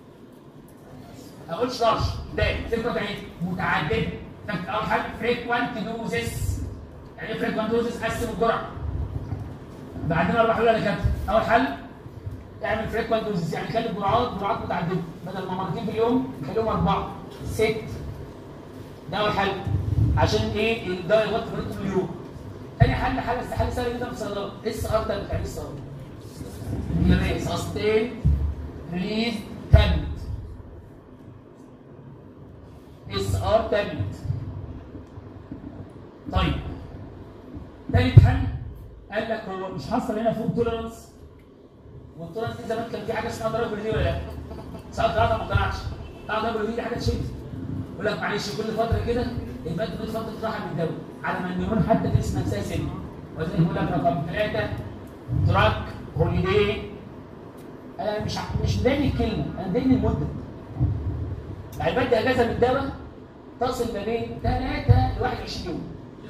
اقولش رش ده فريكوانت يعني متعدده فانت اول حاجه فريكوانت دوزز يعني ايه فريكوانت دوزز قسم الجرعه بعدين اربع حلول يا كابتن اول حل اعمل فريكوانت دوزز يعني خلي الجرعات جرعات متعدده بدل ما مرتين في اليوم خليهم اربعه ست ده اول حل عشان ايه الدواء يغطي مرتين في اليوم تاني حل حل حل سهل جدا في الصيدله اس ار تابلت يعني اس ار يبقى سستين ريليز تابلت اس ار تابلت طيب تالت حل قال لك هو مش حصل هنا فوق توليرانس والتوليرانس دي زمان كان في حاجه اسمها ضرب دي ولا لا؟ ساعات ثلاثه ما اقتنعش طبعا ضرب دي حاجه تشد يقول لك معلش كل فتره كده يبقى انت فتره راحه من الدواء على ما النيورون حتى تقسم نفسها سن وزي يقول لك رقم ثلاثه تراك هوليدي انا مش ع- مش دايما الكلمه انا دايما المده يعني بدي اجازه من الدواء تصل ما بين 3 ل 21 يوم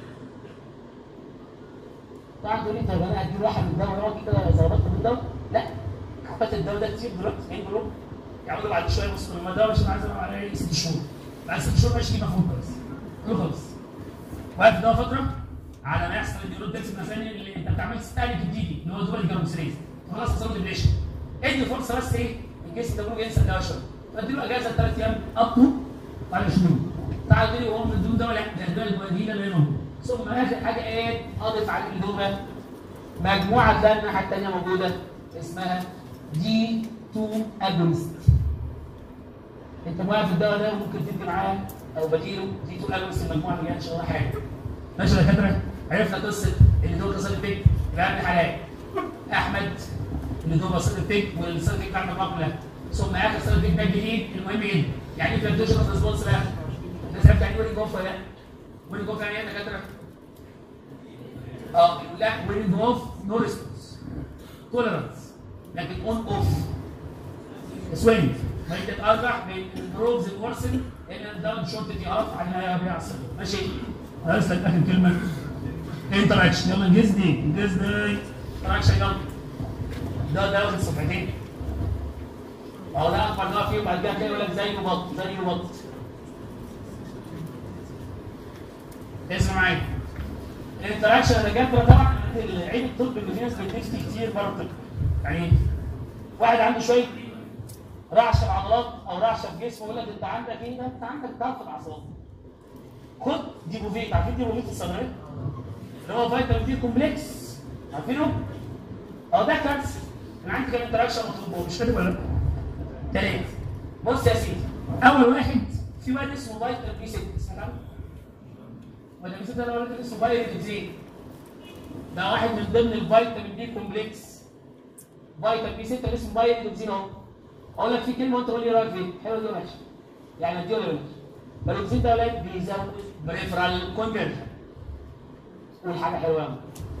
طبعا تقول لي طب انا هدي واحد من الدواء يقعد كده ظبطت من الدواء لا حبات الدواء ده كتير دلوقتي 90 جرام يعملوا بعد شويه بص لما الدواء مش عايز اقول عليه ست شهور بعد ست شهور ماشي مفهوم كويس كله خلص واقف الدواء فتره على ما يحصل النيورون تكسب مثلا اللي انت بتعمل ستالك جديد اللي هو دول الجراموسريز خلاص حصل ديبريشن ادي فرصه بس ايه الجسم ده ممكن ينسى الدواء شويه فادي له اجازه ثلاث ايام اب تو 20 يوم تعال تقول لي هو من الدول ده ولا ده الدول الجديده اللي هنا ثم اخر حاجه ايه اضف على الادوبه مجموعه تلاقي الناحيه الثانيه موجوده اسمها دي 2 اجونست انت موقف الدواء ده ممكن تدي معاه او بديله دي 2 اجونست المجموعه اللي جايه ولا حاجه ماشي يا دكاتره عرفنا قصه اللي دول قصه البيك يبقى ابن حلال احمد اللي دول قصه البيك والصيد البيك بتاع المجموعه كلها ثم اخر صيد البيك ده الجديد المهم جدا يعني ايه فلتوشن اوف ريسبونس بقى الناس عرفت يعني ويرنج اوف ولا لا؟ ويرنج اوف يعني ايه يا دكاتره؟ اه لا ويرنج اوف نو ريسبونس توليرانس لكن اون اوف سوينج ما تتارجح بين البروبز الورسن ان الداون شورت دي اوف على ما بيحصل ماشي خلاص لك اخر كلمه انتراكشن يلا انجز دي انجز دي انتراكشن يلا ده ده واخد صفحتين اهو ده اكبر نوع فيهم بعد كده تلاقي يقول لك زي بط زي بط اسمع معايا الانتراكشن اللي جنبه طبعا العيب الطب ان في ناس بتفتي كتير بره الطب يعني واحد عنده شويه رعشه في عضلات او رعشه في جسمه يقول لك انت عندك ايه ده؟ انت عندك ضعف في الاعصاب. خد ديبوفيت عارفين ديبوفيت الصيدليه؟ اللي هو فيتامين دي كومبلكس عارفينه؟ اه ده كارثه انا عندي كام انتراكشن مطلوب مش كاتب ولا لا؟ تلاته بص يا سيدي اول واحد في واحد اسمه فيتامين بي 6 سمعت عنه؟ ولا بي 6 ده ولا اسمه فيتامين ده واحد من ضمن الفيتامين دي كومبلكس فيتامين بي 6 اللي اسمه فيتامين اهو اقول لك في كلمه وانت قول لي رايك فيها حلوه دي ولا وحشه يعني دي ولا وحشه فالوكسين ده ولاد بيزود بريفرال كونفرجن قول حاجه حلوه قوي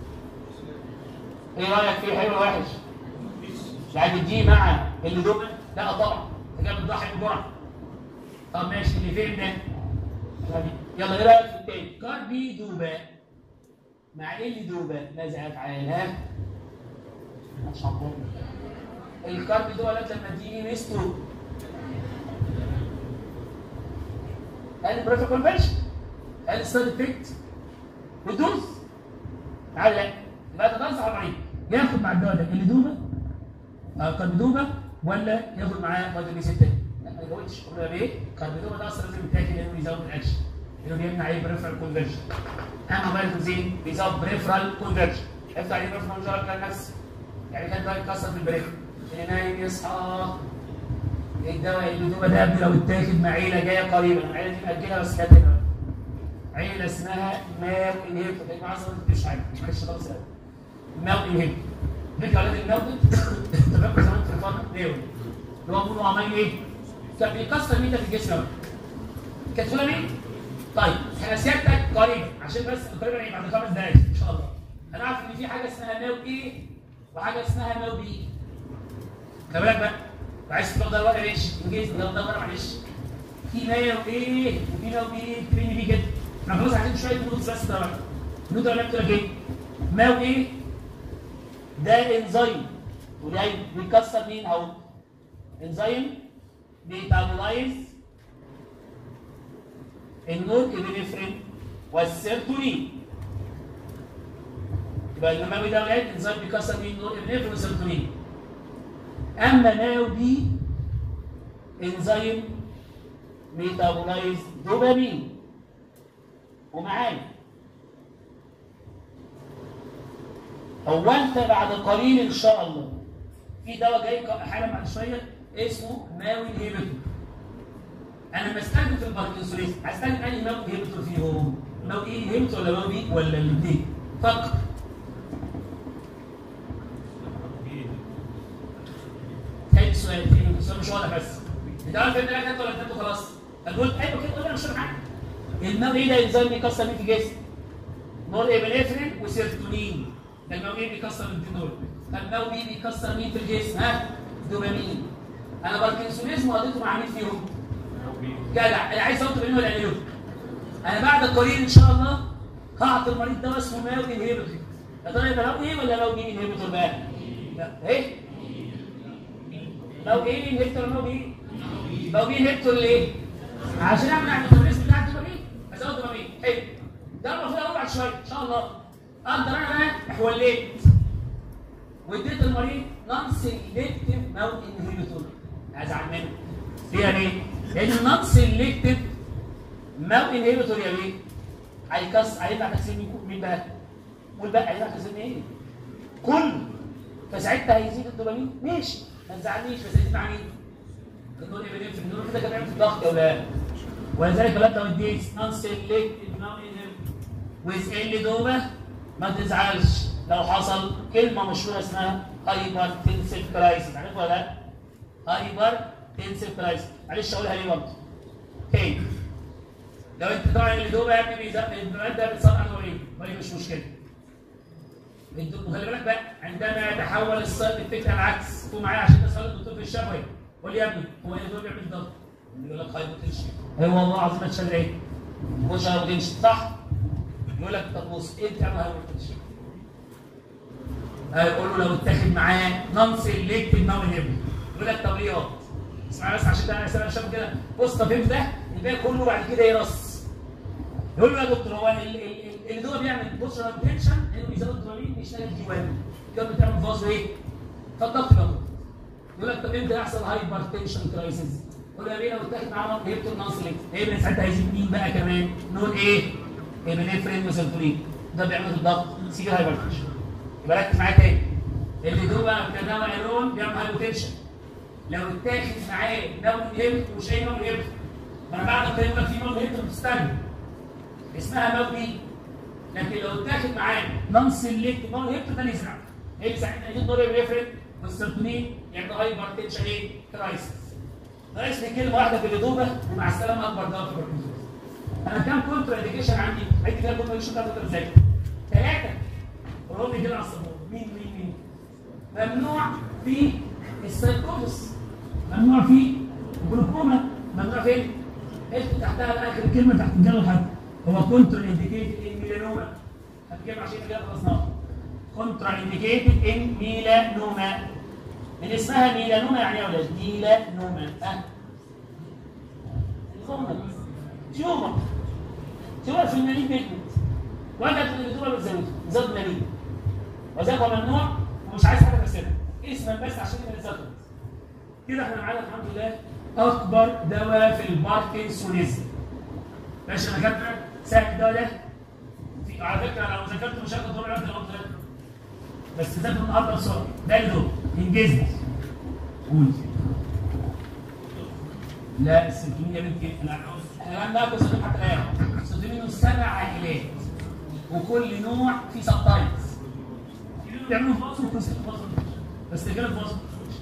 ايه رايك فيه حلو ولا وحش؟ يعني دي مع اللي دول لا طبعا انت جاي بتضحي بجرعه طب ماشي اللي فين ده؟ يلا ايه رايك في التاني؟ كاربي دوبا مع ايه اللي دوبا؟ ماذا افعل؟ ها؟ مش هنقول الكارب دولت لما تيجي ميزته هل البريفر كونفنشن هل السايد افكت والدوز تعال لا يبقى انت تنصح المريض ياخد مع الدواء ده اللي دوبه آه كاربيدوبا ولا ياخد معاه فيتامين 6 لا ما يجاوبش قلنا ليه كاربيدوبا ده اصلا لازم يتاكل لانه بيزود الاكشن لانه بيمنع ايه بريفرال كونفرجن اما فيتامين بيزود بريفرال كونفرجن افتح عليه بريفرال كونفرجن كان نفسه يعني كان ده يتكسر في البريفرال اللي نايم يصحى الدواء اللي دوبه ده قبل لو اتاخد مع عيله جايه قريبا العيله دي مأجلها بس كانت هنا عيله اسمها ماو انهيبتور يا جماعه مش عارف معلش خلاص ماو انهيبتور فكره اولاد الماو ده تفكر زمان في الفرق ليه اللي هو بيقولوا عمال ايه؟ كان بيكسر ميتا في الجسم قوي كانت فيها مين؟ طيب احنا سيادتك قريبا عشان بس قريبا ايه بعد خمس دقايق ان شاء الله هنعرف ان في حاجه اسمها ماو ايه وحاجه اسمها ماو بي خلي بالك بقى عايز تاخد ده ورقه ماشي انجاز ده ده ورقه معلش في ماو ايه وفي ماو بي تريني بي كده احنا خلاص عايزين شويه نوتس بس ده بقى النوت اللي بتقول لك ايه ماو ايه ده انزيم وده بيكسر مين اهو انزيم بيتابلايز النور ابنفرين والسيرتونين يبقى المامي ده ولاد انزيم بيكسر مين نور ابنفرين والسيرتونين اما ناو دي انزيم ميتابولايز دوبامين ومعايا هو انت بعد قليل ان شاء الله في دواء جاي حالا بعد شويه اسمه ماوي هيبتو انا بستخدم في الباركنسونيز هستخدم انهي ماوي هيبتو فيهم ماوي ايه هيبتو ولا ماوي ولا الاثنين فقط تاني سؤال تاني السؤال مش واضح بس انت عارف ان انا ولا اديته خلاص قلت ايوه كده انا مش فاهم حاجه الماوي ايه ده انزيم بيكسر مين في الجسم نور ابنفرين وسيرتونين ده الماوي ايه بيكسر الاثنين دول الماوي بي بيكسر مين في الجسم ها دوبامين انا باركنسونيزم وقضيته مع مين فيهم جدع انا عايز اوطي بينه ولا انيوت انا بعد قليل ان شاء الله هعطي المريض ده اسمه ماوي انهيبيتور يا ترى يبقى ماوي ايه ولا ماوي انهيبيتور بقى لا ايه ماوي ايه انهيبيتور ولا ماوي ايه ماوي انهيبيتور ليه عشان اعمل الميتابوليزم بتاع الدوبامين ازود دوبامين حلو ده المفروض اقول بعد شويه ان شاء الله اقدر انا بقى حوليت واديت المريض نون سيلكتيف ماو انهبيتور ازعل منه ليه ليه؟ لان النون سيلكتيف ماو انهبيتور يا بيه هيكسر هيبقى تكسير مين مين بقى؟ قول بقى هيبقى تكسير مين؟ كل فساعتها هيزيد الدوبامين ماشي ما تزعلنيش بس هيزيد مع مين؟ النور ابنفرين النور كده كان بيعمل في الضغط يا ولاد ولذلك لو انت وديت نون سيلكتيف ماو انهبيتور ويز ال دوبه ما تزعلش لو حصل كلمه مشهوره اسمها هايبر تنسيف كرايسيس عارفها ولا لا؟ هايبر تنسيف كرايسيس معلش اقولها ليه برضه؟ تاني لو انت طبعا اللي دوبه يا ابني بيزق الماده بتصنع دوبامين ولي مش مشكله وخلي بالك بقى عندما يتحول السايد افكت العكس قوم معايا عشان تسال الدكتور في الشفوي قول لي يا ابني هو اللي دوبه بيعمل ضغط يقول لك هايبر تنشن ايوه والله العظيم ما تشال ايه؟ مش هايبر تنشن صح؟ يقول لك طب بص ايه بتعمل هايبر تنشن؟ هيقول له لو اتاخد معاه نون سيلكتيف ماون هيبري يقول لك طب ليه اهو اسمع بس عشان انا سامع شاب كده بص طب فهمت ده الباقي كله بعد كده يرص يقول له يا دكتور هو اللي دول بيعمل بص تنشن انه بيزود الدوبامين بيشتغل جوانب كده بتعمل فاز ايه؟ فالضغط بقى يقول لك طب امتى يحصل هايبر تنشن كرايسيس؟ يقول له يا بيه لو اتاخد معاه هيبتون نون سيلكتيف هيبقى ساعتها هيزيد مين بقى كمان؟ نقول ايه؟ ابنفرين وسيرتولين ده بيعمل الضغط سيجي هايبر تنشن يبقى ركز معايا تاني اللي دوبا كدواء ايرون بيعمل هايبوتنشن لو اتاخد معاه دواء هيبت ومش اي نوع هيبت ما انا بعد كده يقول لك في نوع هيبت بتستنى اسمها موبي لكن لو اتاخد معاه نون سيلكت نوع هيبت ده نزرع ايه ساعتها يجي دور الريفرنت والسيرتونين يعمل هايبر تنشن ايه؟ كرايسيس ناقص لي كلمه واحده في اللي ومع السلامه اكبر دواء في الباركنسونز انا كام كونتر انديكيشن عندي؟ عندي كام كونتر انديكيشن بتاعت ازاي؟ ثلاثه قولهم كده على السبورة مين مين مين ممنوع في السايكوزس ممنوع في الجلوكوما ممنوع فين اكتب تحتها الاخر كلمه تحت الجلد حتى هو كونتر انديكيتد ان ميلانوما هتجيب عشان كده خلصناها كونترا انديكيتد ان ميلانوما من اسمها ميلانوما يعني يا ولاد ميلانوما ها تيومر تيومر تيومر في المنين بيجمنت وجدت ان الدكتوره بتزوده زاد منين وذاك ممنوع ومش عايز حاجه تفسرها اسما بس عشان يبقى زاد كده احنا معانا الحمد لله اكبر دواء في الباركنسونيزم ماشي انا كاتب سهل الدواء ده في على فكره لو ذاكرت مش هاخد دور الوقت اللي بس ذاكر النهارده بسرعه ده اللي دول انجزني قول لا السنتين يا بنتي انا انا لم اكن صديق حتى الان السنتين سبع عائلات وكل نوع فيه سب تايبس بيعملوا فاصل وقصه فاصل بس كده فاصل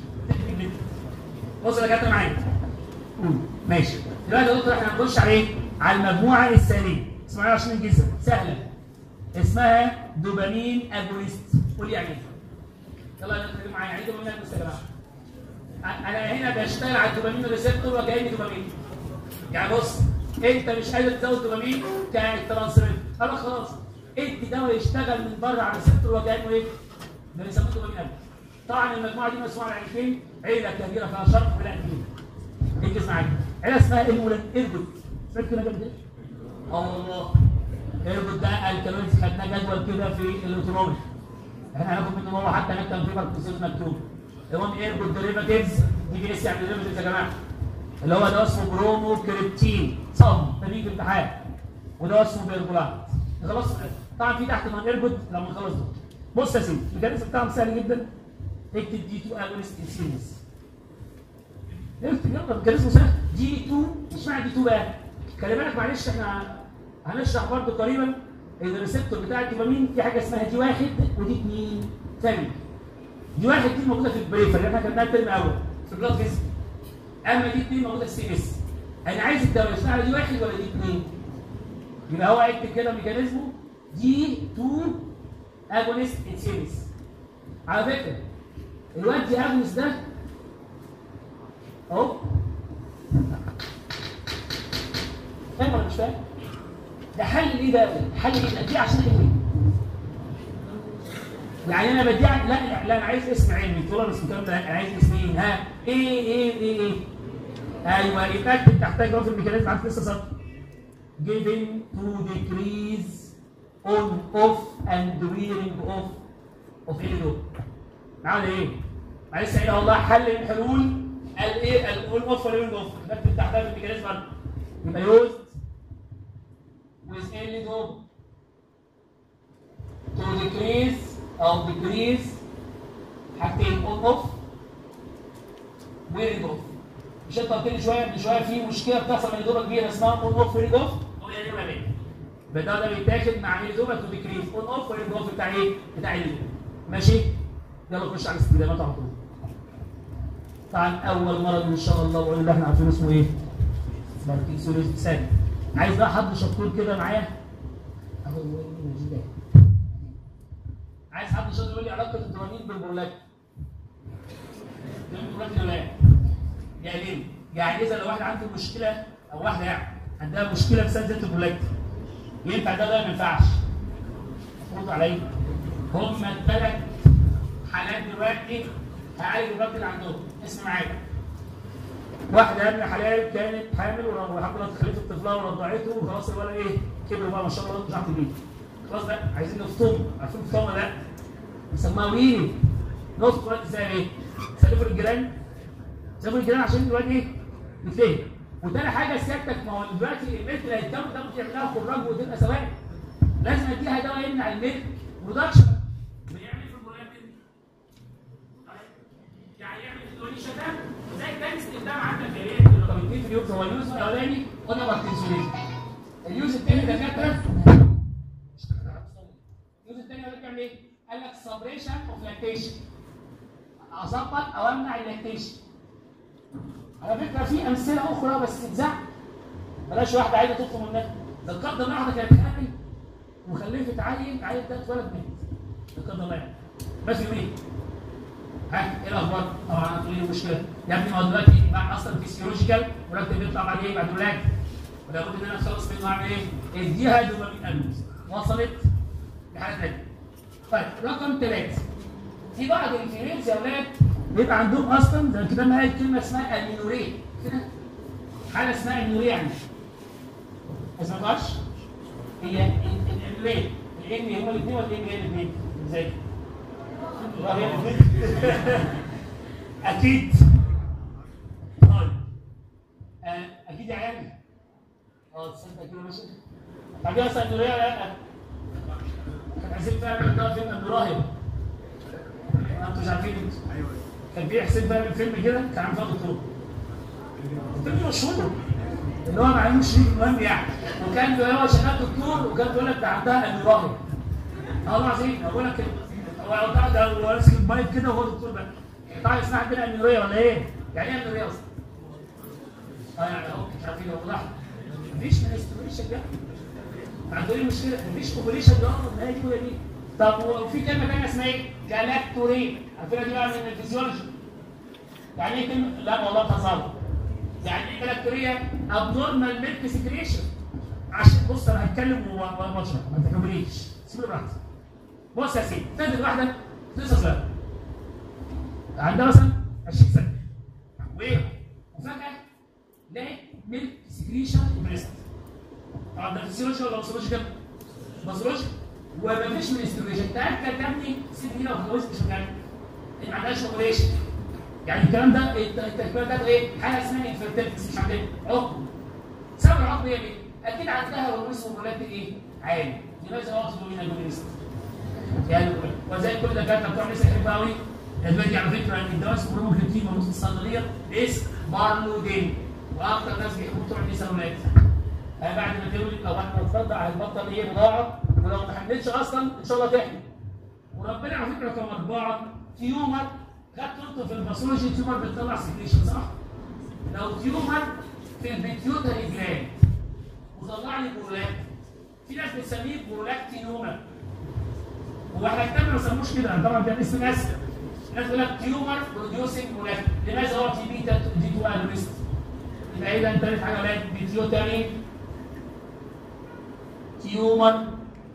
بص يا كابتن معايا ماشي دلوقتي يا دكتور احنا هنخش على ايه؟ على المجموعه الثانيه اسمها عشان الجزء سهله اسمها دوبامين اجونست قول لي يعني ايه؟ يلا نتكلم معايا يعني دوبامين بس يا جماعه انا هنا بشتغل على الدوبامين ريسبتور وكاني دوبامين يعني بص انت مش قادر تزود دوبامين كترانسميتر انا خلاص ادي دواء يشتغل من بره على الريسبتور وكانه ايه؟ ده بيسموه دوبامين قلب طبعا المجموعه دي مسموعه على عيلتين عيله كبيره فيها شرط ولا كبير ركز معايا عيله اسمها ايمولان ايربوت سمعت كده قبل كده؟ اه والله ايربوت ده الكالوريز خدناه جدول كده في الاوتونومي احنا هناخد منه هو حتى هناك كان في مركزين مكتوب المهم ايربوت ديريفاتيفز دي بي اس يعني ديريفاتيفز يا جماعه اللي هو ده اسمه برومو كريبتين صم ده بيجي امتحان وده اسمه بيربولات خلاص طبعا في تحت نون ايربوت لما نخلص دول بص يا سيدي الميكانيزم بتاعهم سهل جدا اكتب دي 2 اجونست ان سيريز اكتب يلا الميكانيزم سهل دي 2 مش معنى دي 2 بقى خلي بالك معلش احنا هنشرح برضه قريبا ان الريسبتور بتاع الدوبامين في حاجه اسمها دي واحد ودي اثنين ثاني دي واحد دي موجوده في البريفر اللي احنا خدناها الترم الاول في البلاد فيزيك اما دي اثنين موجوده في السي اس انا عايز الدواء يشتغل على دي واحد ولا دي اثنين يبقى هو هيكتب كده ميكانيزمه دي 2 اجونست ان سيريز على فكره الواد دي اجونست ده اهو فاهم ولا مش فاهم؟ ده حل ليه بقى؟ حل ليه؟ بديه عشان حلوين. يعني انا بديه ع- لا لا انا عايز اسم علمي تقول انا اسم الكلام ده انا عايز اسم ايه؟ ها؟ ايه ايه ايه ايه؟ ايوه يبقى اكتب تحتاج في الميكانيزم عارف لسه سطر. given to decrease on off and wearing off of ايه دول؟ عامل ايه؟ معلش سعيد والله حل من الحلول قال ايه؟ قال اون اوف ولا ويرنج اوف نكتب تحتها في الميكانيزم برضه. يبقى يوزد with any dog to decrease او decrease حاجتين on off wearing off مش انت قلت لي شويه من شويه في مشكله بتحصل من دوبه كبيره اسمها on off wearing off هو يعني ما بين يبقى ده ده بيتاخد مع الدوبه تو ديكريز on off wearing off بتاع ايه؟ بتاع الدوبه ماشي؟ يلا نخش على الاستخدامات على طول طبعا اول مرض ان شاء الله وقلنا احنا عارفين اسمه ايه؟ باركنسونيز ثاني عايز بقى حد شطور كده معايا اهو ده عايز حد شاطر يقول لي علاقه الدوبامين بالبرولاكت البرولاكت ولا يعني ليه؟ يعني اذا لو واحد عنده مشكله او واحده يعني عندها مشكله في سد البرولاكت ينفع ده ولا ما ينفعش؟ مفروض عليا هم الثلاث حالات دلوقتي هعالج الراجل اللي عندهم اسم معايا واحدة من الحلال كانت حامل والحمد لله خلفت طفلها ورضعته وخلاص الولد ايه كبر بقى ما شاء الله مش عارف يجيب خلاص بقى عايزين نفطم عارفين الفطام ولا لا؟ بيسموها ويلي نفط الواد ازاي ايه؟ سلفوا الجيران سلفوا الجيران عشان الواد ايه؟ يتفهم وتاني حاجه سيادتك ما هو دلوقتي الملك اللي هيتكون ده ممكن يعملها خراج وتبقى سوائل لازم اديها دواء يمنع الملك برودكشن بيعمل في المولاتين يعني يعمل انسولين شتان زي كان استخدام عندك يا ريت رقم اثنين في اليوم هو اليوز الاولاني قلنا باركنسونيز اليوز الثاني دكاتره اليوز الثاني قال لك اعمل ايه؟ قال لك سبريشن اوف لاكتيشن اظبط او امنع اللاكتيشن على فكره في امثله اخرى بس تزعل بلاش واحده عايزه تطلب منها ده القدر واحده كانت حامل وخلفت عيل عيل ده اتولد مات ده قدر الله يعني بس يومين ها ايه الاخبار؟ طبعا هتقولي لي مشكله يا ابني ما هو دلوقتي بقى اصلا فيسيولوجيكال مرتب بيطلع بعد ايه؟ بعد الولاده ولا بد ان انا اخلص منه اعمل ايه؟ اديها دوبامين انوز وصلت لحاله ثانيه طيب رقم ثلاثه في بعض الفيميلز يا اولاد بيبقى عندهم اصلا زي كده ما قال كلمه اسمها المينوريه كده حاله اسمها المينوريه يعني ما سمعتهاش؟ هي الامرين الام هما الاثنين ولا الام هي الاثنين؟ ازاي؟ اكيد طيب آه، اكيد يا عيال اه تصدق كده ماشي طب يا اسطى النوريه ولا لا؟ كان حسين فهمي ده فيلم الراهب انتوا مش عارفين ايوه كان في حسين فهمي فيلم كده كان عامل فيها دكتور فيلم مشهور اللي هو معلوم شريك مهم يعني وكان هو شغال دكتور وكان بيقول لك ده عندها الراهب اه والله العظيم بقول لك هو قاعد هو ماسك المايك كده وهو دكتور بقى طبعا اسمها عندنا امينوريه ولا ايه؟ يعني ايه امينوريه اصلا؟ اه يعني اهو مش عارفين هو ضحك مفيش منستريشن ده عندهم ايه المشكله؟ مفيش اوبريشن ده ما هي دي ولا دي طب وفي كلمه ثانيه اسمها ايه؟ جلاكتورين عارفين دي بقى من الفيزيولوجي يعني ايه كلمه لا والله تصور يعني ايه كلاكتوريا ابنورمال ميلك سكريشن عشان بص انا هتكلم واشرح ما تحرجنيش سيبني براحتي بص يا سيدي تنزل واحده لسه صغيره عندها مثلا 20 سنه وايه وفجاه لقيت ميلك سكريشن بريست طبعا ده فيزيولوجي ولا باثولوجيكال؟ باثولوجي ومفيش من استروجين تاكد يا ابني الست دي لو اتجوزت مش هتعمل ما عندهاش اوبريشن يعني الكلام ده التكبير ده ايه؟ حاجه اسمها انفيرتيلتي مش عندنا عقم سبب العقم هي ايه؟ اكيد عندها هرمونس هرمونات ايه؟ عالي لماذا وقت دومينا دومينست؟ يعني وزي كل الدكاتره بتوع الناس يحبوا قوي دلوقتي على فكره ان الدواء اسمه بروموكريتين موجود في الصيدليه اسم بارلودين واكثر ناس بيحبوا بتوع النساء بعد ما تولد او بعد ما ترضع هتبطل ايه رضاعه ولو ما حملتش اصلا ان شاء الله تحمل وربنا على فكره كمرضعه تيومر خدت انتوا في الباثولوجي تيومر بتطلع سكريشن صح؟ لو تيومر في البيتيوتري جلاند وطلع لي برولاكت في ناس بتسميه برولاكتينوما هو احنا كتابنا ما سموش كده طبعا ده اسم اسف الناس تقول لك تيومر بروديوسنج برولاكت لماذا هو تي بيتا دي 2 اجونست يبقى اذا ثالث حاجه بقت بيتيوتري تيومر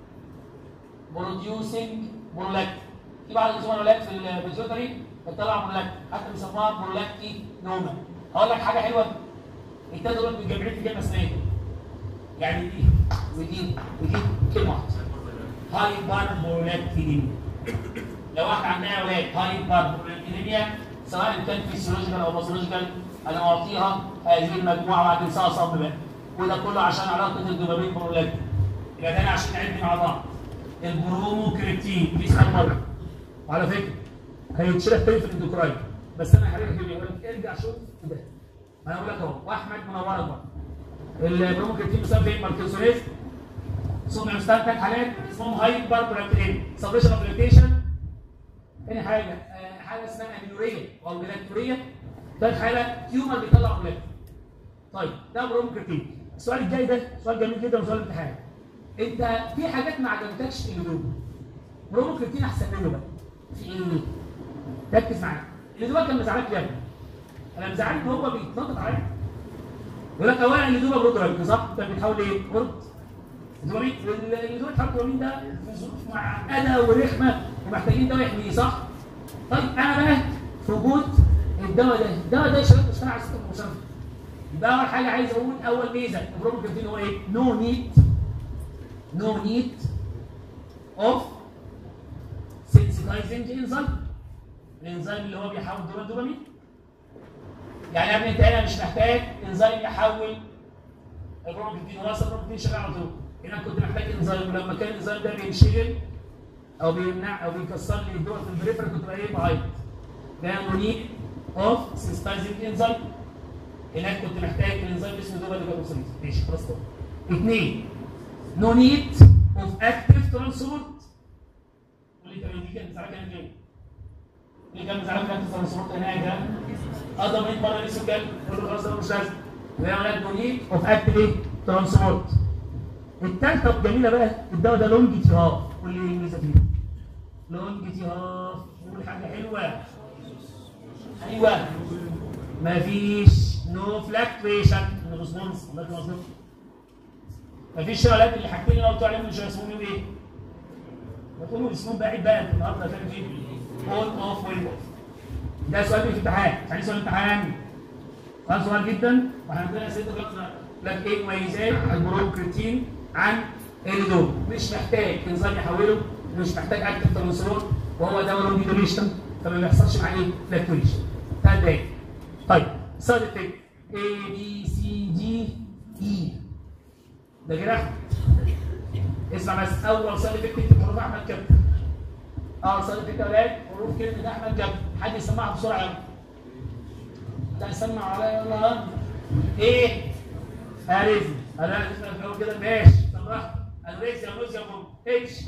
بروديوسنج برولاكت في بعض الزملاء في البيتيوتري بتطلع برولاكت حتى بيسموها برولاكتي نوما هقول لك حاجه حلوه التلاته دول من جمعيه الجامعه اسمها يعني دي ودي ودي كلمه واحده هايبر برولاكتينيميا لو واحد عندها اولاد هايبر برولاكتينيميا سواء كان فيسيولوجيكال او باثولوجيكال انا معطيها هذه المجموعه وهتنساها صم بقى وده كله عشان علاقه الدوبامين برولاكتين يبقى ده عشان نعد مع بعض البروموكريتين دي اسمها مره وعلى فكره هيتشرح تاني في الاندوكراين بس انا هرجع يقول لك ارجع شوف ده انا اقول لك اهو واحمد منورك بقى البروموكريتين بسبب ايه؟ ماركنسونيز صنع مستنتج حالات اسمهم هايبر برولاكتين سبريشن اوف برولاكتيشن تاني حاجه آه حاجه اسمها اميلوريه او بلاكتوريه ثالث حاجه تيومر بيطلع بلاك طيب ده بروموكريتين السؤال الجاي ده سؤال جميل جدا وسؤال امتحان انت في حاجات ما عجبتكش في اللزوم بروموكريتين احسن منه بقى في ايه؟ ركز معايا اللزوم كان مزعلك يا ابني انا مزعلني ان هو بيتنطط عليا يقول لك اولا اللزوم برودراج صح؟ انت بتحاول ايه؟ برد الدوبامين واللزوم بتاع الدوبامين ده في ظروف معقده ورخمه ومحتاجين دواء يحميه صح؟ طيب انا بقى في وجود الدواء ده الدواء ده شباب بيشتغل على سيستم المشرف يبقى اول حاجه عايز اقول اول ميزه البروموكريتين هو ايه؟ نو نيد no need of sensitizing enzyme الانزيم اللي هو بيحول دور الدوبامين يعني يا ابني انت هنا مش محتاج انزيم يحول البروموكريتين هو اصلا البروموكريتين شغال على طول هنا كنت محتاج انزيم ولما كان الانزيم ده بينشغل او بيمنع او بيكسر لي الدول في البريفر كنت بقى ايه بعيط ده no need of sensitizing enzyme هناك كنت محتاج الانزيم اسمه دوبا دوبا ماشي خلاص كده اثنين no need of active transport واللي كان دي كان مزعلك انا فين؟ اللي كان مزعلك active transport هناك ده قدم من بره لسه كان قول له خلاص انا مش لازم وهي عملت no need of active ايه؟ transport الثالثه الجميله بقى الدواء ده لونج تي هاف واللي الميزه فيه لونج تي هاف قول حاجه حلوه ايوه مفيش نو فلاكتويشن ريسبونس الله يكرمك مفيش شغلات اللي حاجتين اللي انا قلت عليهم مش اسمهم ايه؟ بتقولوا اسمهم بعيد بقى النهارده فاهم ايه؟ اون اوف ويل اوف ده سؤال في الامتحان ثاني سؤال امتحان سؤال سؤال جدا واحنا عندنا اسئله دلوقتي لك ايه مميزات البروموكريتين عن الليدوب مش محتاج انزيم يحوله مش محتاج اكتف ترانسفور وهو دواء لون ديدوريشن فما بيحصلش معاه ايه؟ فلاكتوريشن ثلاث دقايق طيب سايد افكت A B C D E ده كده اسمع بس اول سايد افكت اكتب حروف احمد كابتن اه سايد افكت اولاد حروف كلمه احمد كابتن حد يسمعها بسرعه يلا لا يسمع عليا يلا ايه اريزم انا اسمع في الاول كده ماشي طب راح انوريزيا انوريزيا اتش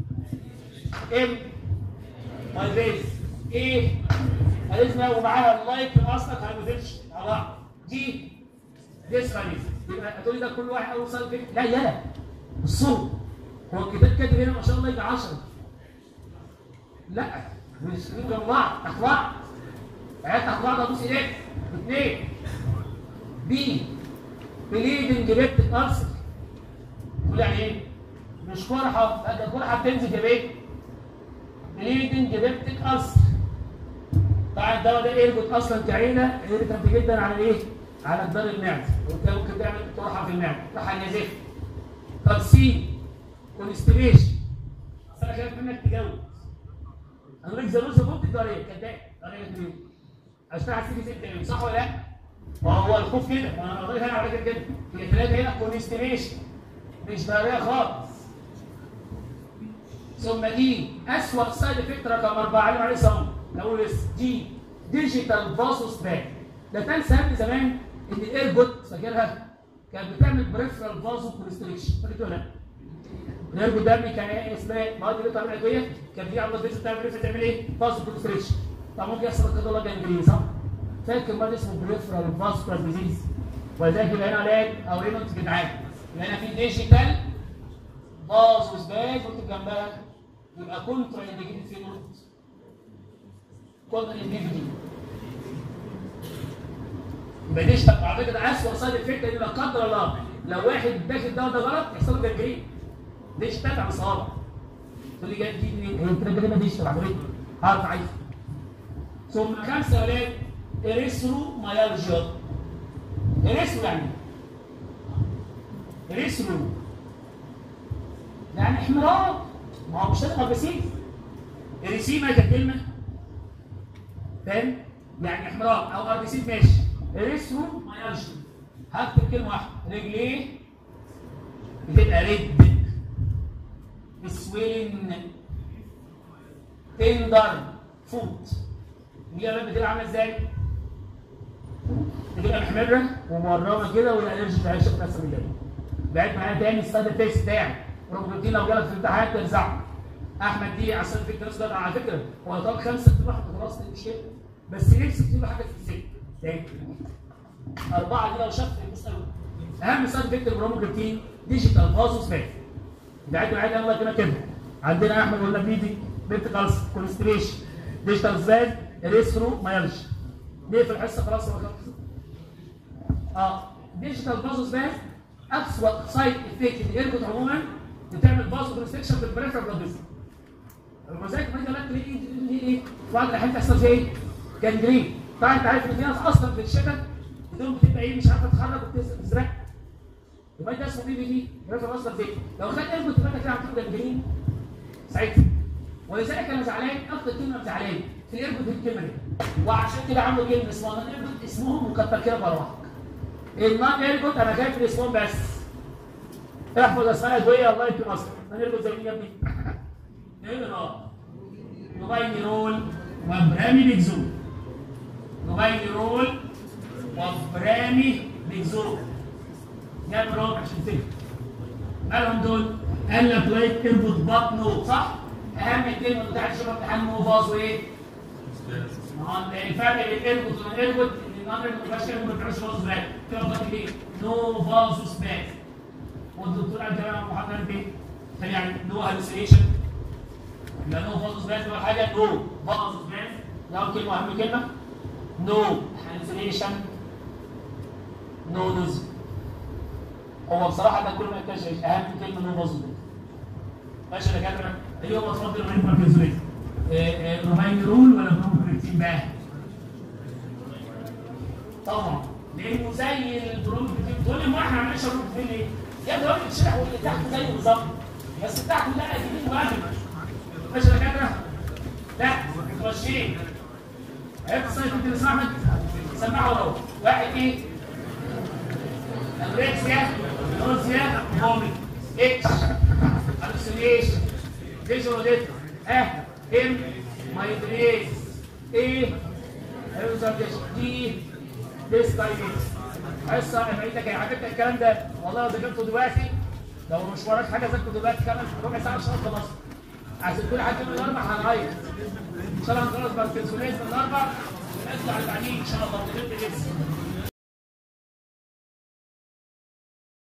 ام مايفيز ايه اريزما ومعاها اللايك اصلا هايبوتنشن مع بعض دي ديسفاليز يبقى هتقولي ده كل واحد اول سايد افكت لا يلا الصوت هو الكتاب كاتب هنا ما شاء الله يبقى 10 لا مش جنب بعض تحت بعض عيال تحت بعض ابوس ايديك اثنين بي بليدنج ليبت ارسل تقول يعني ايه؟ مش قرحه لا ده القرحه بتنزل يا بيه بليدنج ليبتك ارسل طبعا الدواء ده ايرجوت اصلا كعينه ايرجوت جدا على ايه؟ على جدار المعده وانت ممكن تعمل قرحه في المعده قرحه نازفه طب سي كونستيبيشن اصل انا خايف منك تجاوب انا لك زلوزه فوق الطريق كداب طريقه مين؟ عشان هتيجي ست ايام صح ولا لا؟ ما هو الخوف كده ما انا قريت هنا على كده كده هي ثلاثه هنا كونستيبيشن مش طريقه خالص ثم دي اسوأ سايد افكت رقم اربعه علم عليه صم نقول اس دي ديجيتال فاسوس باك ده كان سهل زمان ان الايربوت فاكرها كانت بتعمل بريفرال فازو كونستريكشن فاكر ولا لا؟ الارجو ده كان ايه اسمها مواد اللي بتعمل ادويه كان في عضله فيزا بتعمل بريفرال تعمل ايه؟ فازو كونستريكشن طب ممكن يحصل كده ولا جنجرين صح؟ فاكر مرض اسمه بريفرال فاسكولار ديزيز ولذلك يبقى هنا علاج او هنا انت بتعالج يبقى هنا في ديجيتال فازوس باك وانت جنبها يبقى كونترا انديكيتد في نوت كونترا انديكيتد يبقى دي اشتغل على فكره ده اسوء سايد افكت ان لا قدر الله لو واحد باك الدواء ده غلط يحصل له جنجرين دي اشتغل على صوابع تقول لي جاي دي منين؟ هي انت كده دي اشتغل على هعرف عايز ثم خمسه اولاد اريثرو مايالجيا اريثرو يعني اريثرو يعني احمرار ما هو مش لازم اربسيس اريسيما ده كلمه فاهم يعني احمرار او اربسيس ماشي اريثرو مايالجيا هكتب كلمه واحده رجليه بتبقى ريد سويلن تندر فوت دي الالوان بتبقى عامله ازاي؟ بتبقى محمره ومورمه كده والالرجي بتاعها شكلها نفس اللي بعد معايا تاني الستاند تيست بتاعي روبوتين لو جالك في الامتحان ترزعه احمد دي عشان في الدراسه ده على فكره هو طب خمسه تروح خلاص دي مشكله بس نفسي تجيب حاجه في الست تاني اربعه دي لو شفت المساله اهم سايد افكت البروموكريتين ديجيتال فازوس مات بعد معايا يلا كده كده عندنا احمد ولا بيدي بنت كالس كونستريشن ديجيتال زاد ريسرو مايلج نقفل الحصه خلاص ولا خلاص اه ديجيتال فازوس مات اسوء سايد افكت الايرجوت عموما بتعمل فازو كونستريكشن في البريفرال بلاد فيسل الموزايك ما قالت لي ايه ايه في بعض الاحيان تحصل فيها ايه؟ جانجرين طبعا انت عارف ان في ناس اصلا في الشتاء بدون بتبقى ايه مش عارفه تتحرك وبتزرق يبقى ده اسمه بي بي دي بريفرال اصلا فين لو خد ايرجوت تبقى كده هتاخد جانجرين ساعتها ولذلك انا زعلان اكتر كلمه زعلان في الايرجوت الكلمه دي وعشان كده عملوا كلمه اسمها نون ايرجوت اسمهم مكتر كده بروحك النون ايرجوت انا خايف من اسمهم بس احفظ اسماء ادويه الله يكرم مصر نون ايرجوت زي مين يا ابني؟ ايه اه نوباينيرول وبرامي بيكزول نوباينيرول وبرامي بيكزول جاب رابع عشان تفهم مالهم دول؟ قال لك لايك اربط بطنه صح؟ اهم كلمه بتاعت شباب امتحان موفاز وايه؟ ما هو الفرق بين اربط والاربط ان الامر ما بيبقاش اربط ما بيبقاش فازوس باك تبقى ايه؟ نو فازوس باك والدكتور قال كمان محاضره ايه؟ كان يعني نو هالوسينيشن يبقى نو فازوس باك اول حاجه نو فازوس باك ده اول كلمه اهم كلمه نو هالوسينيشن نو نوز هو بصراحه ده كل ما يكونش اهم كلمه نو فازوس باك ماشي يا دكاتره ايوه اتفضل رهيب مركزيه رومين رول ولا برومبريتين بقى طبعا لانه زي البرومبريتين تقول لي ما احنا عملناش البرومبريتين ليه؟ يا ابني هو بيتشرح واللي تحت زيه بالظبط بس تحت لا جديد واحد ماشي يا دكاتره لا ماشيين عرفت الصيف انت اللي احمد سمعوا اهو واحد ايه؟ انوركسيا نوزيا فوميت اتش hallucination visual data اه ام مايدريز ايه هيوزرديشن دي ديسكاينيز حصه انا بقيت لك على فكره الكلام ده والله لو ذاكرته دلوقتي لو مش وراك حاجه ذاكرته دلوقتي كمان ربع ساعه مش هنخلص عشان كل حد من الاربع هنغير ان شاء الله هنخلص باركنسونيز من الاربع نطلع التعليم ان شاء الله ونغير لسه